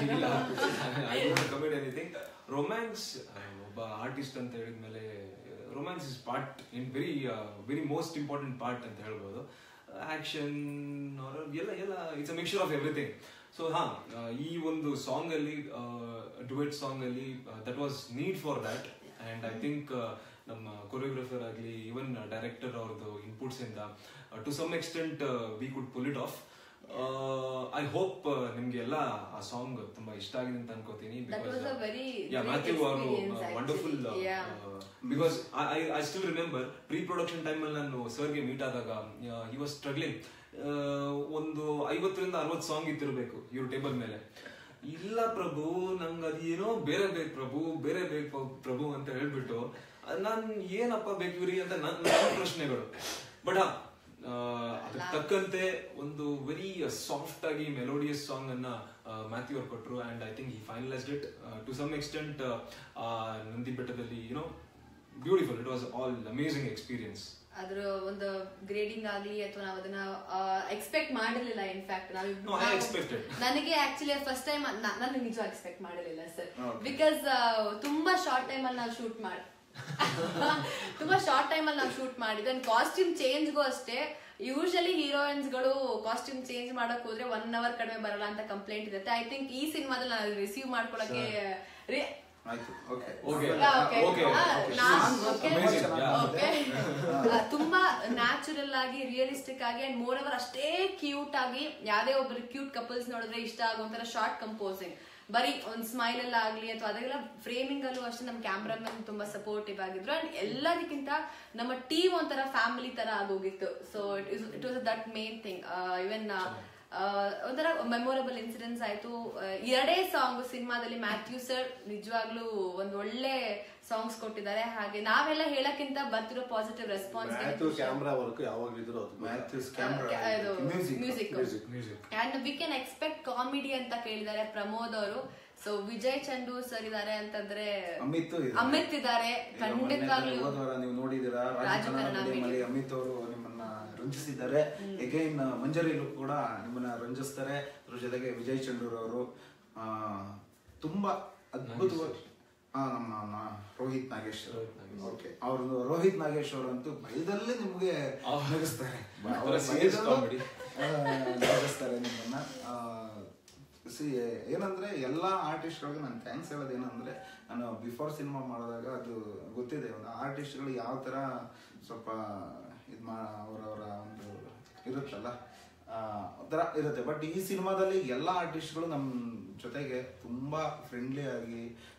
ಕಮಿಡ್ ಎನಿಥಿಂಗ್ ರೊಮ್ಯಾನ್ಸ್ ಒಬ್ಬ ಆರ್ಟಿಸ್ಟ್ ಅಂತ ಹೇಳಿದ್ಮೇಲೆ romance is part in very very most important part ಅಂತ ಹೇಳ್ಬೋದು ಆಕ್ಷನ್ ಎಲ್ಲ ಎಲ್ಲ it's a mixture of everything so ಹಾ ಆ, ಈ ಒಂದು ಸಾಂಗ್ ಅಲ್ಲಿ ಡುವೆಟ್ ಸಾಂಗ್ ಅಲ್ಲಿ that was need for that and I think ನಮ್ಮ ಕೊರಿಯೋಗ್ರಫರ್ ಆಗಲಿ ಈವನ್ ಡೈರೆಕ್ಟರ್ ಅವ್ರದ್ದು ಇನ್ಪುಟ್ಸ್ ಇಂದ to some extent we could pull it off I hope ನಿಮ್ಗೆ ಎಲ್ಲ ಆ ಸಾಂಗ್ ತುಂಬಾ ಇಷ್ಟ ಆಗಿದೆ ಅಂತ ಅನ್ಕೋತೀನಿ That was a very yeah great Matthew ಅವರು experience wonderful actually. Yeah. Because I I still remember pre production time ಅಲ್ಲಿ ನಾನು ಸರ್ಗೆ ಮೀಟ್ ಆದಾಗ ಹಿ ವಾಸ್ ಸ್ಟ್ರಗ್ಲಿಂಗ್ ಒಂದು ಐವತ್ತರಿಂದ ಅರವತ್ತು ಸಾಂಗ್ ಇತ್ತಿರ್ಬೇಕು ಇವ್ರ ಟೇಬಲ್ ಮೇಲೆ ಇಲ್ಲ ಪ್ರಭು ನಂಗೆ ಅದೇನೋ ಬೇರೆ ಬೇಕು ಪ್ರಭು ಬೇರೆ ಬೇಕು ಪ್ರಭು ಅಂತ ಹೇಳ್ಬಿಟ್ಟು ನಾನ್ ಏನಪ್ಪ ಬೇಕು ಇವ್ರಿಗೆ ಅಂತ ನನ್ನ ನನ್ನ ಪ್ರಶ್ನೆಗಳು ಬಟ್ ಅದಕ್ಕೆ ತಕ್ಕಂತೆ ಒಂದು ವೆರಿ ಸಾಫ್ಟ್ ಆಗಿ ಮೆಲೋಡಿಯಸ್ ಸಾಂಗ್ ಅನ್ನ ಮ್ಯಾಥ್ಯೂ ಅವ್ರು ಕೊಟ್ರು ಅಂಡ್ ಐ ಥಿಂಕ್ ಈ finalised it to some extent Nandi ಬೆಟ್ಟದಲ್ಲಿ you know beautiful it was all amazing experience ಅದ್ರ ಒಂದು ಗ್ರೇಡಿಂಗ್ ಆಗ್ಲಿ ಅಥವಾ ನಾವು ಅದನ್ನ ಎಕ್ಸ್ಪೆಕ್ಟ್ ಮಾಡಿರ್ಲಿಲ್ಲ ಇನ್ಫ್ಯಾಕ್ಟ್ No, I expected. ನನಗೆ ಆಕ್ಚುಲಿ ಫಸ್ಟ್ ಟೈಮ್ ನಾನು ನಿಜ ಎಕ್ಸ್ಪೆಕ್ಟ್ ಮಾಡಿರಲಿಲ್ಲ ಸರ್ ಬಿಕಾಸ್ ತುಂಬಾ ಶಾರ್ಟ್ ಟೈಮ್ ಅಲ್ಲಿ ನಾವು ಶೂಟ್ ಮಾಡಿ ತುಂಬಾ ಶಾರ್ಟ್ ಟೈಮ್ ಅಲ್ಲಿ ನಾವು ಶೂಟ್ ಮಾಡಿದ್ವಿ ಅಂಡ್ ಕಾಸ್ಟ್ಯೂಮ್ ಚೇಂಜ್ಗೂ ಅಷ್ಟೇ ಯೂಶಲಿ ಹೀರೋಯಿನ್ಸ್ ಗಳು ಕಾಸ್ಟ್ಯೂಮ್ ಚೇಂಜ್ ಮಾಡಕ್ ಹೋದ್ರೆ ಒನ್ ಅವರ್ ಕಡಿಮೆ ಬರಲ್ಲ ಅಂತ ಕಂಪ್ಲೇಂಟ್ ಇರುತ್ತೆ ಐ ಥಿಂಕ್ ಈ ಸಿನಿಮಾದಲ್ಲಿ ನಾನು ರಿಸೀವ್ ಮಾಡ್ಕೊಳಕ್ಕೆ re- ಆಯ್ತು okay okay Yeah, okay. Okay ಆ, ನಾನ್- okay. Amazing, yeah. Okay. ಆ, ತುಂಬಾ ನ್ಯಾಚುರಲ್ ಆಗಿ ರಿಯಲಿಸ್ಟಿಕ್ ಆಗಿ ಅಂಡ್ ಮೋರ್ ಓವರ್ ಅಷ್ಟೇ ಕ್ಯೂಟ್ ಆಗಿ ಯಾವ್ದೇ ಒಬ್ರು ಕ್ಯೂಟ್ ಕಪಲ್ಸ್ ನೋಡಿದ್ರೆ ಇಷ್ಟ ಆಗುವಂತರ ಶಾರ್ಟ್ ಕಂಪೋಸಿಂಗ್ ಬರೀ ಒಂದ್ ಸ್ಮೈಲ್ ಎಲ್ಲ ಆಗ್ಲಿ ಅಥವಾ ಅದೆಲ್ಲ ಫ್ರೇಮಿಂಗ್ ಅಲ್ಲೂ ಅಷ್ಟೇ ನಮ್ಮ ಕ್ಯಾಮ್ರಾಮನ್ ತುಂಬಾ ಸಪೋರ್ಟಿವ್ ಆಗಿದ್ರು ಅಂಡ್ ಎಲ್ಲದಕ್ಕಿಂತ ನಮ್ಮ ಟೀಮ್ ಒಂಥರ ಫ್ಯಾಮಿಲಿ ತರ ಆಗೋಗಿತ್ತು so it was that main thing even ಒಂಥರ ಮೆಮೊರಬಲ್ ಇನ್ಸಿಡೆನ್ಸ್ ಆಯ್ತು ಆ, ಎರಡೇ ಸಾಂಗ್ ಸಿನಿಮಾದಲ್ಲಿ ಮ್ಯಾಥ್ಯೂ ಸರ್ ನಿಜವಾಗ್ಲೂ ಒಂದ್ ಒಳ್ಳೆ ಸಾಂಗ್ಸ್ ಕೊಟ್ಟಿದ್ದಾರೆ ಹಾಗೆ ನಾವೆಲ್ಲ ಹೇಳಕ್ಕಿಂತ ಬರ್ತಿರೋ positive response Matthew camera work ಯಾವಾಗ್ಲಿದ್ರು ಅದು Matthew's camera music music music and we can expect comedy ಅಂತ ಕೇಳಿದ್ದಾರೆ ಪ್ರಮೋದ್ ಅವರು ಸೊ ವಿಜಯ್ ಚಂಡು ಸರ್ ಇದಾರೆ ಅಂತಂದ್ರೆ ಅಮಿತ್ ಇದ್ದಾರೆ. ಅಮಿತ್ ಇದ್ದಾರೆ ಈಗ ಮೊನ್ನೆ ಖಂಡಿತವಾಗ್ಲೂ ಹೋದ ವಾರ ನೀವು ನೋಡಿದಿರಾ ರಾಜ ರಾಜ ಕನ್ನಡ ಕನ್ನಡ medium ಅಲ್ಲಿ ಅಮಿತ್ ಅವರು ನಿಮ್ಮನ್ನ ರಂಜಿಸಿದ್ದಾರೆ ಎಗೈನ್ ಮಂಜರಿಲು ಕೂಡ ನಿಮ್ಮನ್ನ ರಂಜಿಸ್ತಾರೆ ಅದ್ರ ಜೊತೆಗೆ ವಿಜಯ್ ಚಂಡೂರ್ ಅವರು ಆ, ತುಂಬಾ ಅದ್ಭುತವಾಗಿ ಆ, ನಮ್ಮ ನ- ರೋಹಿತ್ ನಾಗೇಶ್ ಓಕೆ ಅವ್ರದ್ದು ರೋಹಿತ್ ನಾಗೇಶ್ ಅವರಂತೂ ಭಯದಲ್ಲೇ ನಿಮ್ಗೆ ನಗಿಸ್ತಾರೆ ಅವ್ರ serious ಭಯದಲ್ಲೂ, comedy. ಆ, ನಗಿಸ್ತಾರೆ ನಿಮ್ಮನ್ನ ಆ, ಸಿ ಏನಂದ್ರೆ ಎಲ್ಲ ಆರ್ಟಿಸ್ಟ್ಗಳಿಗೆ ನಾನು ಥ್ಯಾಂಕ್ಸ್ ಹೇಳೋದು ಏನಂದ್ರೆ ನಾನು ಬಿಫೋರ್ ಸಿನಿಮಾ ಮಾಡಿದಾಗ ಅದು ಗೊತ್ತಿದೆ ಒಂದು ಆರ್ಟಿಸ್ಟ್ಗಳು ಯಾವ ಥರ ಸ್ವಲ್ಪ ಇದು ಮಾ ಅವರವರ ಒಂದು ಇರುತ್ತಲ್ಲ ಆ, ಒಂಥರ ಇರುತ್ತೆ ಬಟ್ ಈ ಸಿನಿಮಾದಲ್ಲಿ ಎಲ್ಲ ಆರ್ಟಿಸ್ಟ್ಗಳು ನಮ್ಮ ಜೊತೆಗೆ ತುಂಬಾ ಫ್ರೆಂಡ್ಲಿ ಆಗಿ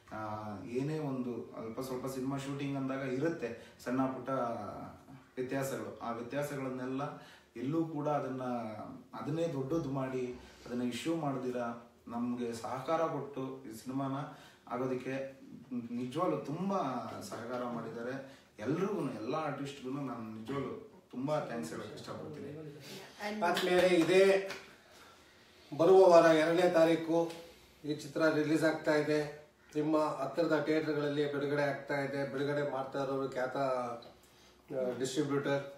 ಆ, ಏನೇ ಒಂದು ಅಲ್ಪ ಸ್ವಲ್ಪ ಸಿನಿಮಾ ಶೂಟಿಂಗ್ ಅಂದಾಗ ಇರುತ್ತೆ ಸಣ್ಣ ಪುಟ್ಟ ವ್ಯತ್ಯಾಸಗಳು ಆ ವ್ಯತ್ಯಾಸಗಳನ್ನೆಲ್ಲ ಎಲ್ಲೂ ಕೂಡ ಅದನ್ನ ಅದನ್ನೇ ದೊಡ್ಡದು ಮಾಡಿ ಅದನ್ನ ಇಶ್ಯೂ ಮಾಡದಿರ ನಮಗೆ ಸಹಕಾರ ಕೊಟ್ಟು ಈ ಸಿನಿಮಾನ ಆಗೋದಕ್ಕೆ ನಿಜವಾಗ್ಲೂ ತುಂಬಾ ಸಹಕಾರ ಮಾಡಿದ್ದಾರೆ ಎಲ್ರಿಗೂ ಎಲ್ಲ ಆರ್ಟಿಸ್ಟ್ಗೂ ನಾನು ನಿಜವಾಗ್ಲೂ ತುಂಬಾ ಥ್ಯಾಂಕ್ಸ್ ಹೇಳಕ್ ಇಷ್ಟಪಡ್ತೀನಿ ಆದ್ಮೇಲೆ ಇದೇ ಬರುವ ವಾರ ಎರಡನೇ ತಾರೀಕು ಈ ಚಿತ್ರ ರಿಲೀಸ್ ಆಗ್ತಾ ಇದೆ ನಿಮ್ಮ ಹತ್ತಿರದ ಥಿಯೇಟರ್ಗಳಲ್ಲಿ ಬಿಡುಗಡೆ ಆಗ್ತಾ ಇದೆ ಬಿಡುಗಡೆ ಮಾಡ್ತಾ ಇರೋರು ಖ್ಯಾತ distributor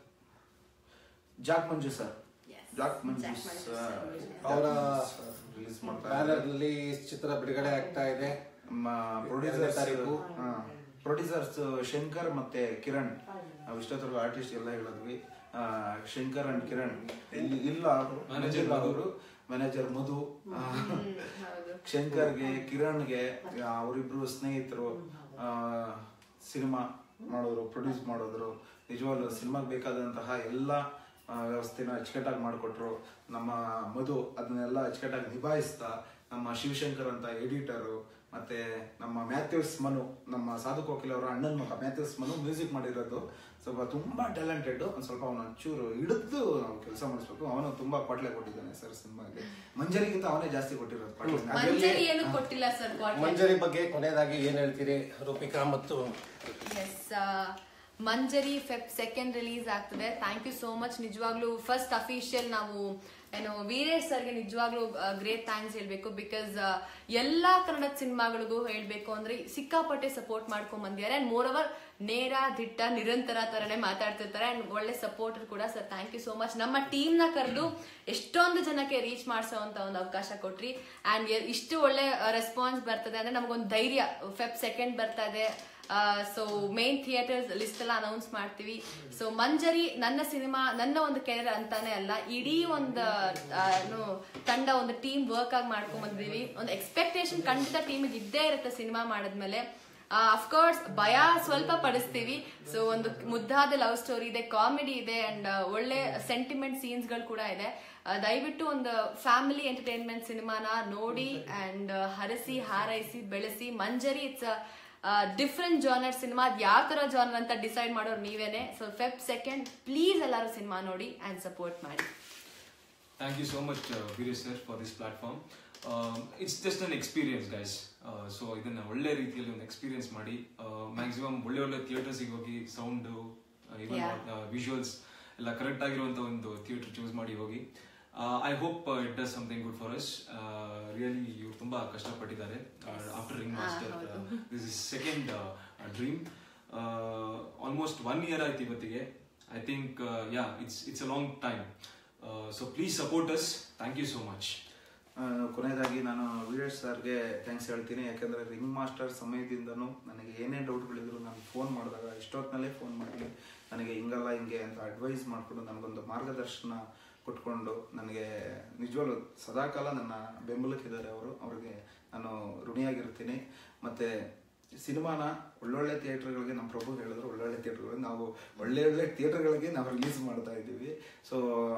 Jack Manju sir Yes. Jack Manju Jack Manju sir ಅವರ ರಿಲೀಸ್ ಮಾಡ್ತಾ ಬ್ಯಾನರ್ ನಲ್ಲಿ ಈ ಚಿತ್ರ ಬಿಡುಗಡೆ ಆಗ್ತಾ ಇದೆ ಪ್ರೊಡ್ಯೂಸರ್ ತಾರೀಕು. ಪ್ರೊಡ್ಯೂಸರ್ಸ್ ಶಂಕರ್ ಮತ್ತೆ ಕಿರಣ್ ನಾವು ಇಷ್ಟೊತ್ತರೆಗೂ ಆರ್ಟಿಸ್ಟ್ ಎಲ್ಲ ಹೇಳಿದ್ವಿ ಆ, ಶಂಕರ್ ಅಂಡ್ ಕಿರಣ್ ಇಲ್ಲಿ ಇಲ್ಲ ಅವರು ಮ್ಯಾನೇಜರ್ ಅವರು ಮ್ಯಾನೇಜರ್ ಮಧು ಆ, ಶಂಕರ್ಗೆ ಕಿರಣ್ಗೆ ಅವರಿಬ್ರು ಸ್ನೇಹಿತರು ಸಿನಿಮಾ ಮಾಡೋರು ಪ್ರೊಡ್ಯೂಸ್ ಮಾಡೋದ್ರು ನಿಜವಾಗ್ಲೂ ಸಿನಿಮಾಗೆ ಬೇಕಾದಂತಹ ಎಲ್ಲ ಆ, ವ್ಯವಸ್ಥೆನ ಅಚ್ಚುಕಟ್ಟಾಗಿ ಮಾಡಿಕೊಟ್ರು ನಮ್ಮ ಮಧು ಅದನ್ನೆಲ್ಲ ಅಚ್ಚುಕಟ್ಟಾಗಿ ನಿಭಾಯಿಸ್ತಾ ನಮ್ಮ ಶಿವಶಂಕರ್ ಅಂತ ಎಡಿಟರು ಮತ್ತೆ ನಮ್ಮ ಮ್ಯಾಥ್ಯೂಸ್ ಮನು ನಮ್ಮ ಸಾಧು ಕೋಕಿಲ್ ಅವರ ಅಣ್ಣನ ಮಗ ಮ್ಯಾಥ್ಯೂಸ್ ಮನು ಮ್ಯೂಸಿಕ್ ಮಾಡಿರೋದು ಸ್ವಲ್ಪ ತುಂಬಾ ಟ್ಯಾಲೆಂಟೆಡ್ ಒಂದ್ ಸ್ವಲ್ಪ ಅವನ ಚೂರು ಹಿಡಿದು ನಾವು ಕೆಲಸ ಮಾಡಿಸ್ಬೇಕು ಅವನು ತುಂಬಾ ಪಾಟ್ಲೆ ಕೊಟ್ಟಿದ್ದಾನೆ ಸರ್ ಸಿನಿಮಾಗೆ ಮಂಜರಿಗಿಂತ ಅವನೇ ಜಾಸ್ತಿ ಕೊಟ್ಟಿರೋದು ಪಾಟ್ಲೆ ಮಂಜರಿ ಏನು ಕೊಟ್ಟಿಲ್ಲ ಸರ್ ಮಂಜರಿ ಬಗ್ಗೆ ಕೊನೆಯದಾಗಿ ಏನ್ ಹೇಳ್ತೀರಿ ರೂಪಿಕಾ ಮತ್ತು yes Manjari Feb second release ಆಗ್ತದೆ ಥ್ಯಾಂಕ್ ಯು ಸೋ ಮಚ್ ನಿಜವಾಗ್ಲೂ ಫಸ್ಟ್ ಅಫಿಷಿಯಲ್ ನಾವು ಏನು ವೀರೇಶ್ ಸರ್ಗೆ ನಿಜವಾಗ್ಲೂ ಗ್ರೇಟ್ ಥ್ಯಾಂಕ್ಸ್ ಹೇಳ್ಬೇಕು ಬಿಕಾಸ್ ಎಲ್ಲಾ ಕನ್ನಡ ಸಿನಿಮಾಗಳಿಗೂ ಹೇಳ್ಬೇಕು ಅಂದ್ರೆ ಸಿಕ್ಕಾಪಟ್ಟೆ ಸಪೋರ್ಟ್ ಮಾಡ್ಕೊಂಡ್ ಬಂದಿದ್ದಾರೆ ಅಂಡ್ ಮೋರ್ ಓವರ್ ನೇರ ದಿಟ್ಟ ನಿರಂತರ ತರನೇ ಮಾತಾಡ್ತಿರ್ತಾರೆ ಅಂಡ್ ಒಳ್ಳೆ ಸಪೋರ್ಟರ್ ಕೂಡ sir thank you so much ನಮ್ಮ ಟೀಮ್ ನ ಕರೆದು ಎಷ್ಟೊಂದು ಜನಕ್ಕೆ ರೀಚ್ ಮಾಡಿಸೋಂತ ಒಂದು ಅವಕಾಶ ಕೊಟ್ರಿ ಅಂಡ್ ಇಷ್ಟು ಒಳ್ಳೆ ರೆಸ್ಪಾನ್ಸ್ ಬರ್ತದೆ ಅಂದ್ರೆ ನಮಗೊಂದು ಧೈರ್ಯ ಫೆಬ್ ಸೆಕೆಂಡ್ ಬರ್ತಾ ಇದೆ ಸೊ ಮೇನ್ ಥಿಯೇಟರ್ಸ್ ಲಿಸ್ಟ್ ಎಲ್ಲ ಅನೌನ್ಸ್ ಮಾಡ್ತೀವಿ ಸೊ ಮಂಜರಿ ನನ್ನ ಸಿನಿಮಾ ನನ್ನ ಒಂದು ಕೆರಿಯರ್ ಅಂತಾನೆ ಅಲ್ಲ ಇಡೀ ಒಂದು ಆ, ಏನು ತಂಡ ಒಂದು ಟೀಮ್ ವರ್ಕ್ ಆಗಿ ಮಾಡ್ಕೊಂಡ್ ಬಂದಿದೀವಿ ಒಂದು ಎಕ್ಸ್ಪೆಕ್ಟೇಷನ್ ಖಂಡಿತ ಟೀಮಿಗೆ ಇದ್ದೇ ಇರುತ್ತೆ ಸಿನಿಮಾ ಮಾಡಿದ್ಮೇಲೆ ಅಫ್ಕೋರ್ಸ್ ಭಯ ಸ್ವಲ್ಪ ಪಡಿಸ್ತೀವಿ ಸೊ ಒಂದು ಮುದ್ದಾದ ಲವ್ ಸ್ಟೋರಿ ಇದೆ ಕಾಮಿಡಿ ಇದೆ ಅಂಡ್ ಒಳ್ಳೆ ಸೆಂಟಿಮೆಂಟ್ ಸೀನ್ಸ್ ಗಳು ಕೂಡ ಇದೆ ಆ, ದಯವಿಟ್ಟು ಒಂದು ಫ್ಯಾಮಿಲಿ ಎಂಟರ್ಟೈನ್ಮೆಂಟ್ ಸಿನಿಮಾನ ನೋಡಿ ಅಂಡ್ ಹರಸಿ ಹಾರೈಸಿ ಬೆಳೆಸಿ Manjari it's different genre cinema ಯಾವ ತರ ಜಾನರ್ ಅಂತ ಡಿಸೈಡ್ ಮಾಡೋರು ನೀವೇನೆ ಸೊ ಫೆಬ್ ಸೆಕೆಂಡ್ ಪ್ಲೀಸ್ ಎಲ್ಲರೂ ಸಿನಿಮಾ ನೋಡಿ ಅಂಡ್ ಸಪೋರ್ಟ್ ಮಾಡಿ Thank you so much, uh, Veeresh sir, for this platform. Um, it's just an experience, guys. So ಇದನ್ನ ಒಳ್ಳೆ ರೀತಿಯಲ್ಲಿ ಒಂದು ಎಕ್ಸ್ಪೀರಿಯನ್ಸ್ ಮಾಡಿ ಮ್ಯಾಕ್ಸಿಮಮ್ ಒಳ್ಳೆ ಒಳ್ಳೆ ಥಿಯೇಟರ್ಸಿಗೆ ಹೋಗಿ ಸೌಂಡು ಇವನ್ Yeah. ವಿಜುವಲ್ಸ್ ಎಲ್ಲ ಕರೆಕ್ಟ್ ಆಗಿರುವಂತ ಒಂದು ಥಿಯೇಟರ್ ಚೂಸ್ ಮಾಡಿ ಹೋಗಿ I hope it does something good for us really ಇವ್ರು ತುಂಬಾ ಕಷ್ಟಪಟ್ಟಿದ್ದಾರೆ after ring master this is second dream almost one year ಆಯ್ತು ಇವತ್ತಿಗೆ I think yeah it's it's a long time so please support us thank you so much ಆ, ಕೊನೆಯದಾಗಿ ನಾನು ವೀರೇಶ್ ಸರ್ಗೆ thanks ಹೇಳ್ತೀನಿ ಯಾಕಂದ್ರೆ ರಿಂಗ್ ಮಾಸ್ಟರ್ ಸಮಯದಿಂದನೂ ನನಗೆ ಏನೇ ಡೌಟ್ಗಳಿದ್ರು ನಾನು ಫೋನ್ ಮಾಡಿದಾಗ ಇಷ್ಟೊತ್ತಿನಲ್ಲೇ ಫೋನ್ ಮಾಡಿ ನನಗೆ ಹಿಂಗಲ್ಲ ಹಿಂಗೆ ಅಂತ ಅಡ್ವೈಸ್ ಮಾಡಿಕೊಂಡು ನನಗೊಂದು ಮಾರ್ಗದರ್ಶನ ಕೊಟ್ಕೊಂಡು ನನಗೆ ನಿಜವಾಗ್ಲು ಸದಾಕಾಲ ನನ್ನ ಬೆಂಬಲಕ್ಕಿದ್ದಾರೆ ಅವರು ಅವ್ರಿಗೆ ನಾನು ಋಣಿಯಾಗಿರ್ತೀನಿ ಮತ್ತೆ ಸಿನಿಮಾನ ಒಳ್ಳೊಳ್ಳೆ ಥಿಯೇಟರ್ಗಳಿಗೆ ನಮ್ಮ ಪ್ರಭು ಹೇಳಿದ್ರು ಒಳ್ಳೊಳ್ಳೆ ಥಿಯೇಟರ್ಗಳಿಗೆ ನಾವು ಒಳ್ಳೆ ಒಳ್ಳೆ ಥಿಯೇಟರ್ಗಳಿಗೆ ನಾವು ರಿಲೀಸ್ ಮಾಡ್ತಾ ಇದ್ದೀವಿ ಸೊ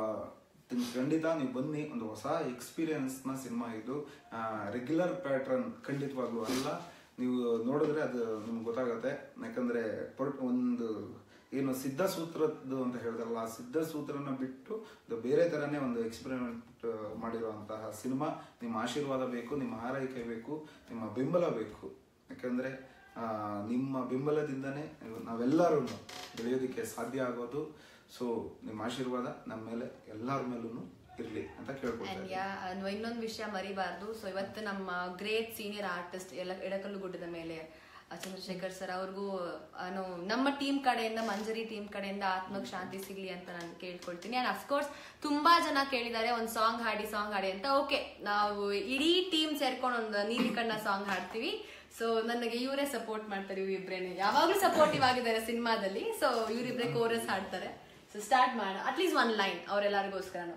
ಖಂಡಿತ ನೀವು ಬನ್ನಿ ಒಂದು ಹೊಸ ಎಕ್ಸ್ಪೀರಿಯನ್ಸ್ ನ ಸಿನಿಮಾ ಇದು ರೆಗ್ಯುಲರ್ ಪ್ಯಾಟ್ರನ್ ಖಂಡಿತವಾಗ್ಲೂ ಅಲ್ಲ ನೀವು ನೋಡಿದ್ರೆ ಅದು ನಿಮ್ಗೆ ಗೊತ್ತಾಗುತ್ತೆ ಯಾಕಂದ್ರೆ ಪರ್- ಒಂದು ಏನು ಸಿದ್ಧ ಸೂತ್ರದ್ದು ಅಂತ ಹೇಳ್ತಾರಲ್ಲ ಆ ಸಿದ್ಧ ಸೂತ್ರನ ಬಿಟ್ಟು ಇದು ಬೇರೆ ತರನೇ ಒಂದು ಎಕ್ಸ್ಪೆರಿಮೆಂಟ್ ಮಾಡಿರುವಂತಹ ಸಿನಿಮಾ ನಿಮ್ಮ ಆಶೀರ್ವಾದ ಬೇಕು ನಿಮ್ಮ ಹಾರೈಕೆ ಬೇಕು ನಿಮ್ಮ ಬೆಂಬಲ ಬೇಕು ಯಾಕಂದ್ರೆ ಆ, ನಿಮ್ಮ ಬೆಂಬಲದಿಂದನೇ ನಾವೆಲ್ಲರೂ ಬೆಳೆಯೋದಕ್ಕೆ ಸಾಧ್ಯ ಆಗೋದು ಸೊ ನಿಮ್ಮ ಆಶೀರ್ವಾದ ನಮ್ಮ ಮೇಲೆ ಎಲ್ಲರ ಮೇಲೂ ಇರ್ಲಿ ಅಂತ ಕೇಳ್ಕೊಳ್ತಾ ಅಂಡ್ ಇದ್ದೀನಿ. ಯಾ ಇನ್ನೊಂದು ವಿಷಯ ಮರಿಬಾರ್ದು ಸೊ ಇವತ್ತು ನಮ್ಮ ಗ್ರೇಟ್ ಸೀನಿಯರ್ ಆರ್ಟಿಸ್ಟ್ ಎಲ್ಲ ಎಡಕಲ್ಲು ಗುಡ್ಡದ ಮೇಲೆ ಆ, ಚಂದ್ರಶೇಖರ್ ಸರ್ ಅವ್ರಿಗೂ ನಾನು ನಮ್ಮ ಟೀಮ್ ಕಡೆಯಿಂದ ಮಂಜರಿ ಟೀಮ್ ಕಡೆಯಿಂದ ಆತ್ಮಕ್ ಶಾಂತಿ ಸಿಗ್ಲಿ ಅಂತ ನಾನು ಕೇಳ್ಕೊಳ್ತೀನಿ ಅಂಡ್ ಅಫ್ಕೋರ್ಸ್ ತುಂಬಾ ಜನ ಕೇಳಿದ್ದಾರೆ ಒಂದು ಸಾಂಗ್ ಹಾಡಿ ಸಾಂಗ್ ಹಾಡಿ ಅಂತ ಓಕೆ ನಾವು ಇಡೀ ಟೀಮ್ ಸೇರ್ಕೊಂಡು ಒಂದು ನೀಲಿ ಕಣ್ಣ ಸಾಂಗ್ ಹಾಡ್ತೀವಿ ಸೊ ನನಗೆ ಇವರೇ ಸಪೋರ್ಟ್ ಮಾಡ್ತಾರೆ ಇವ್ರಿಬ್ರೇನೆ ಯಾವಾಗ್ಲೂ ಸಪೋರ್ಟಿವ್ ಆಗಿದ್ದಾರೆ ಸಿನಿಮಾದಲ್ಲಿ ಸೊ ಇವರಿಬ್ರೆ ಕೋರಸ್ ಹಾಡ್ತಾರೆ ಸೊ ಸ್ಟಾರ್ಟ್ ಮಾಡ ಅಟ್ಲೀಸ್ಟ್ ಒನ್ ಲೈನ್ ಅವರೆಲ್ಲರಿಗೋಸ್ಕರನು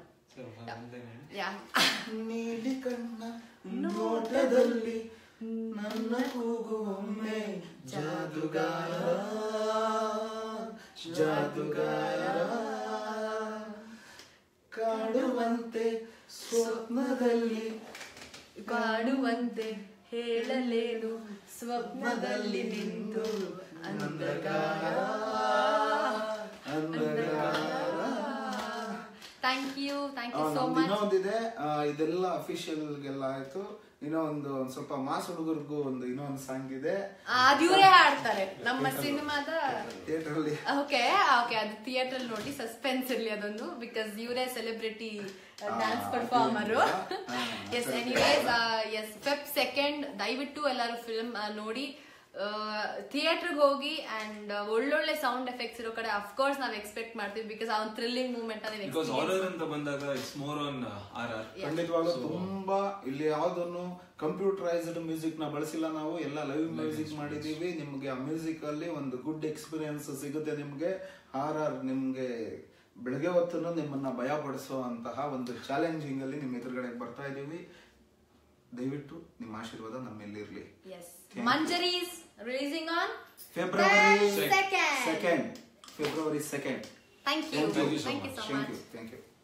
ಯಾ ನೀಲಿ ಕಣ್ಣ ನೋಟದಲ್ಲಿ ನನ್ನ ಕೂಗುವೊಮ್ಮೆ ಜಾದುಗಾರ ಜಾದುಗಾರ ಕಾಡುವಂತೆ ಸ್ವಪ್ನದಲ್ಲಿ ಕಾಡುವಂತೆ ಹೇಳಲೇನು ಸ್ವಪ್ನದಲ್ಲಿ ನಿಂತು ಅಂಧಕಾರ thank you thank you so ನಮ್ದು ಮಚ್ ಇನ್ನೊಂದಿದೆ ಆ, ಇದೆಲ್ಲ ಅಫಿಷಿಯಲ್ಗೆಲ್ಲ ಆಯ್ತು ಇನ್ನೂ ಒಂದು ಒಂದ್ ಸ್ವಲ್ಪ ಮಾಸ್ ಹುಡುಗರಿಗೂ ಒಂದು ಇನ್ನೂ ಒಂದು ಸಾಂಗ್ ಇದೆ ಅದು ಇವರೇ ಹಾಡ್ತಾರೆ ನಮ್ಮ ಸಿನಿಮಾದ ಥಿಯೇಟರ್ ಅಲ್ಲಿ ಓಕೆ ಓಕೆ ಅದು ಥಿಯೇಟರ್ ನೋಡಿ ಸಸ್ಪೆನ್ಸ್ ಇರ್ಲಿ ಅದೊಂದು ಬಿಕಾಸ್ ಇವರೇ celebrity dance performer yes anyways yes Feb second ದಯವಿಟ್ಟು ಎಲ್ಲರೂ ಫಿಲ್ಮ್ ನೋಡಿ ಥಿಯೇಟರ್ಗೆ ಹೋಗಿ ಅಂಡ್ ಒಳ್ಳೊಳ್ಳೆ ಸೌಂಡ್ ಎಫೆಕ್ಟ್ಸ್ ಇರೋ ಕಡೆ ಅಫ್ಕೋರ್ಸ್ ನಾವು ಎಕ್ಸ್ಪೆಕ್ಟ್ ಮಾಡ್ತೀವಿ ಬಿಕಾಸ್ ಆ ಒಂದು ಥ್ರಿಲ್ಲಿಂಗ್ ಮೂಮೆಂಟ್ ಬಿಕಾಸ್ ಹಾರರ್ ಅಂತ ಬಂದಾಗ it's more on are are ಖಂಡಿತವಾಗ್ಲೂ ತುಂಬಾ ಇಲ್ಲಿ ಯಾವ್ದನ್ನು ಕಂಪ್ಯೂಟರೈಸ್ಡ್ ಮ್ಯೂಸಿಕ್ ನ ಬಳಸಿಲ್ಲ ನಾವು ಎಲ್ಲ ಲೈವ್ ಮ್ಯೂಸಿಕ್ ಮಾಡಿದೀವಿ ನಿಮ್ಗೆ ಆ ಮ್ಯೂಸಿಕ್ ಅಲ್ಲಿ ಒಂದು ಗುಡ್ ಎಕ್ಸ್ಪೀರಿಯನ್ಸ್ ಸಿಗುತ್ತೆ ನಿಮ್ಗೆ ಆರ್ ಆರ್ ನಿಮ್ಗೆ ಬೆಳಗ್ಗೆ ಹೊತ್ತು ನಿಮ್ಮನ್ನ ಭಯ ಪಡಿಸುವಂತಹ ಒಂದು ಚಾಲೆಂಜಿಂಗ್ ಅಲ್ಲಿ ನಿಮ್ ಎದುರುಗಡೆ ಬರ್ತಾ ಇದೀವಿ ದಯವಿಟ್ಟು ನಿಮ್ಮ ಆಶೀರ್ವಾದ ನಮ್ಮೆಲ್ಲಿರ್ಲಿ yes Manjari's releasing on February second second February second thank you Thank you so thank you so thank much you thank you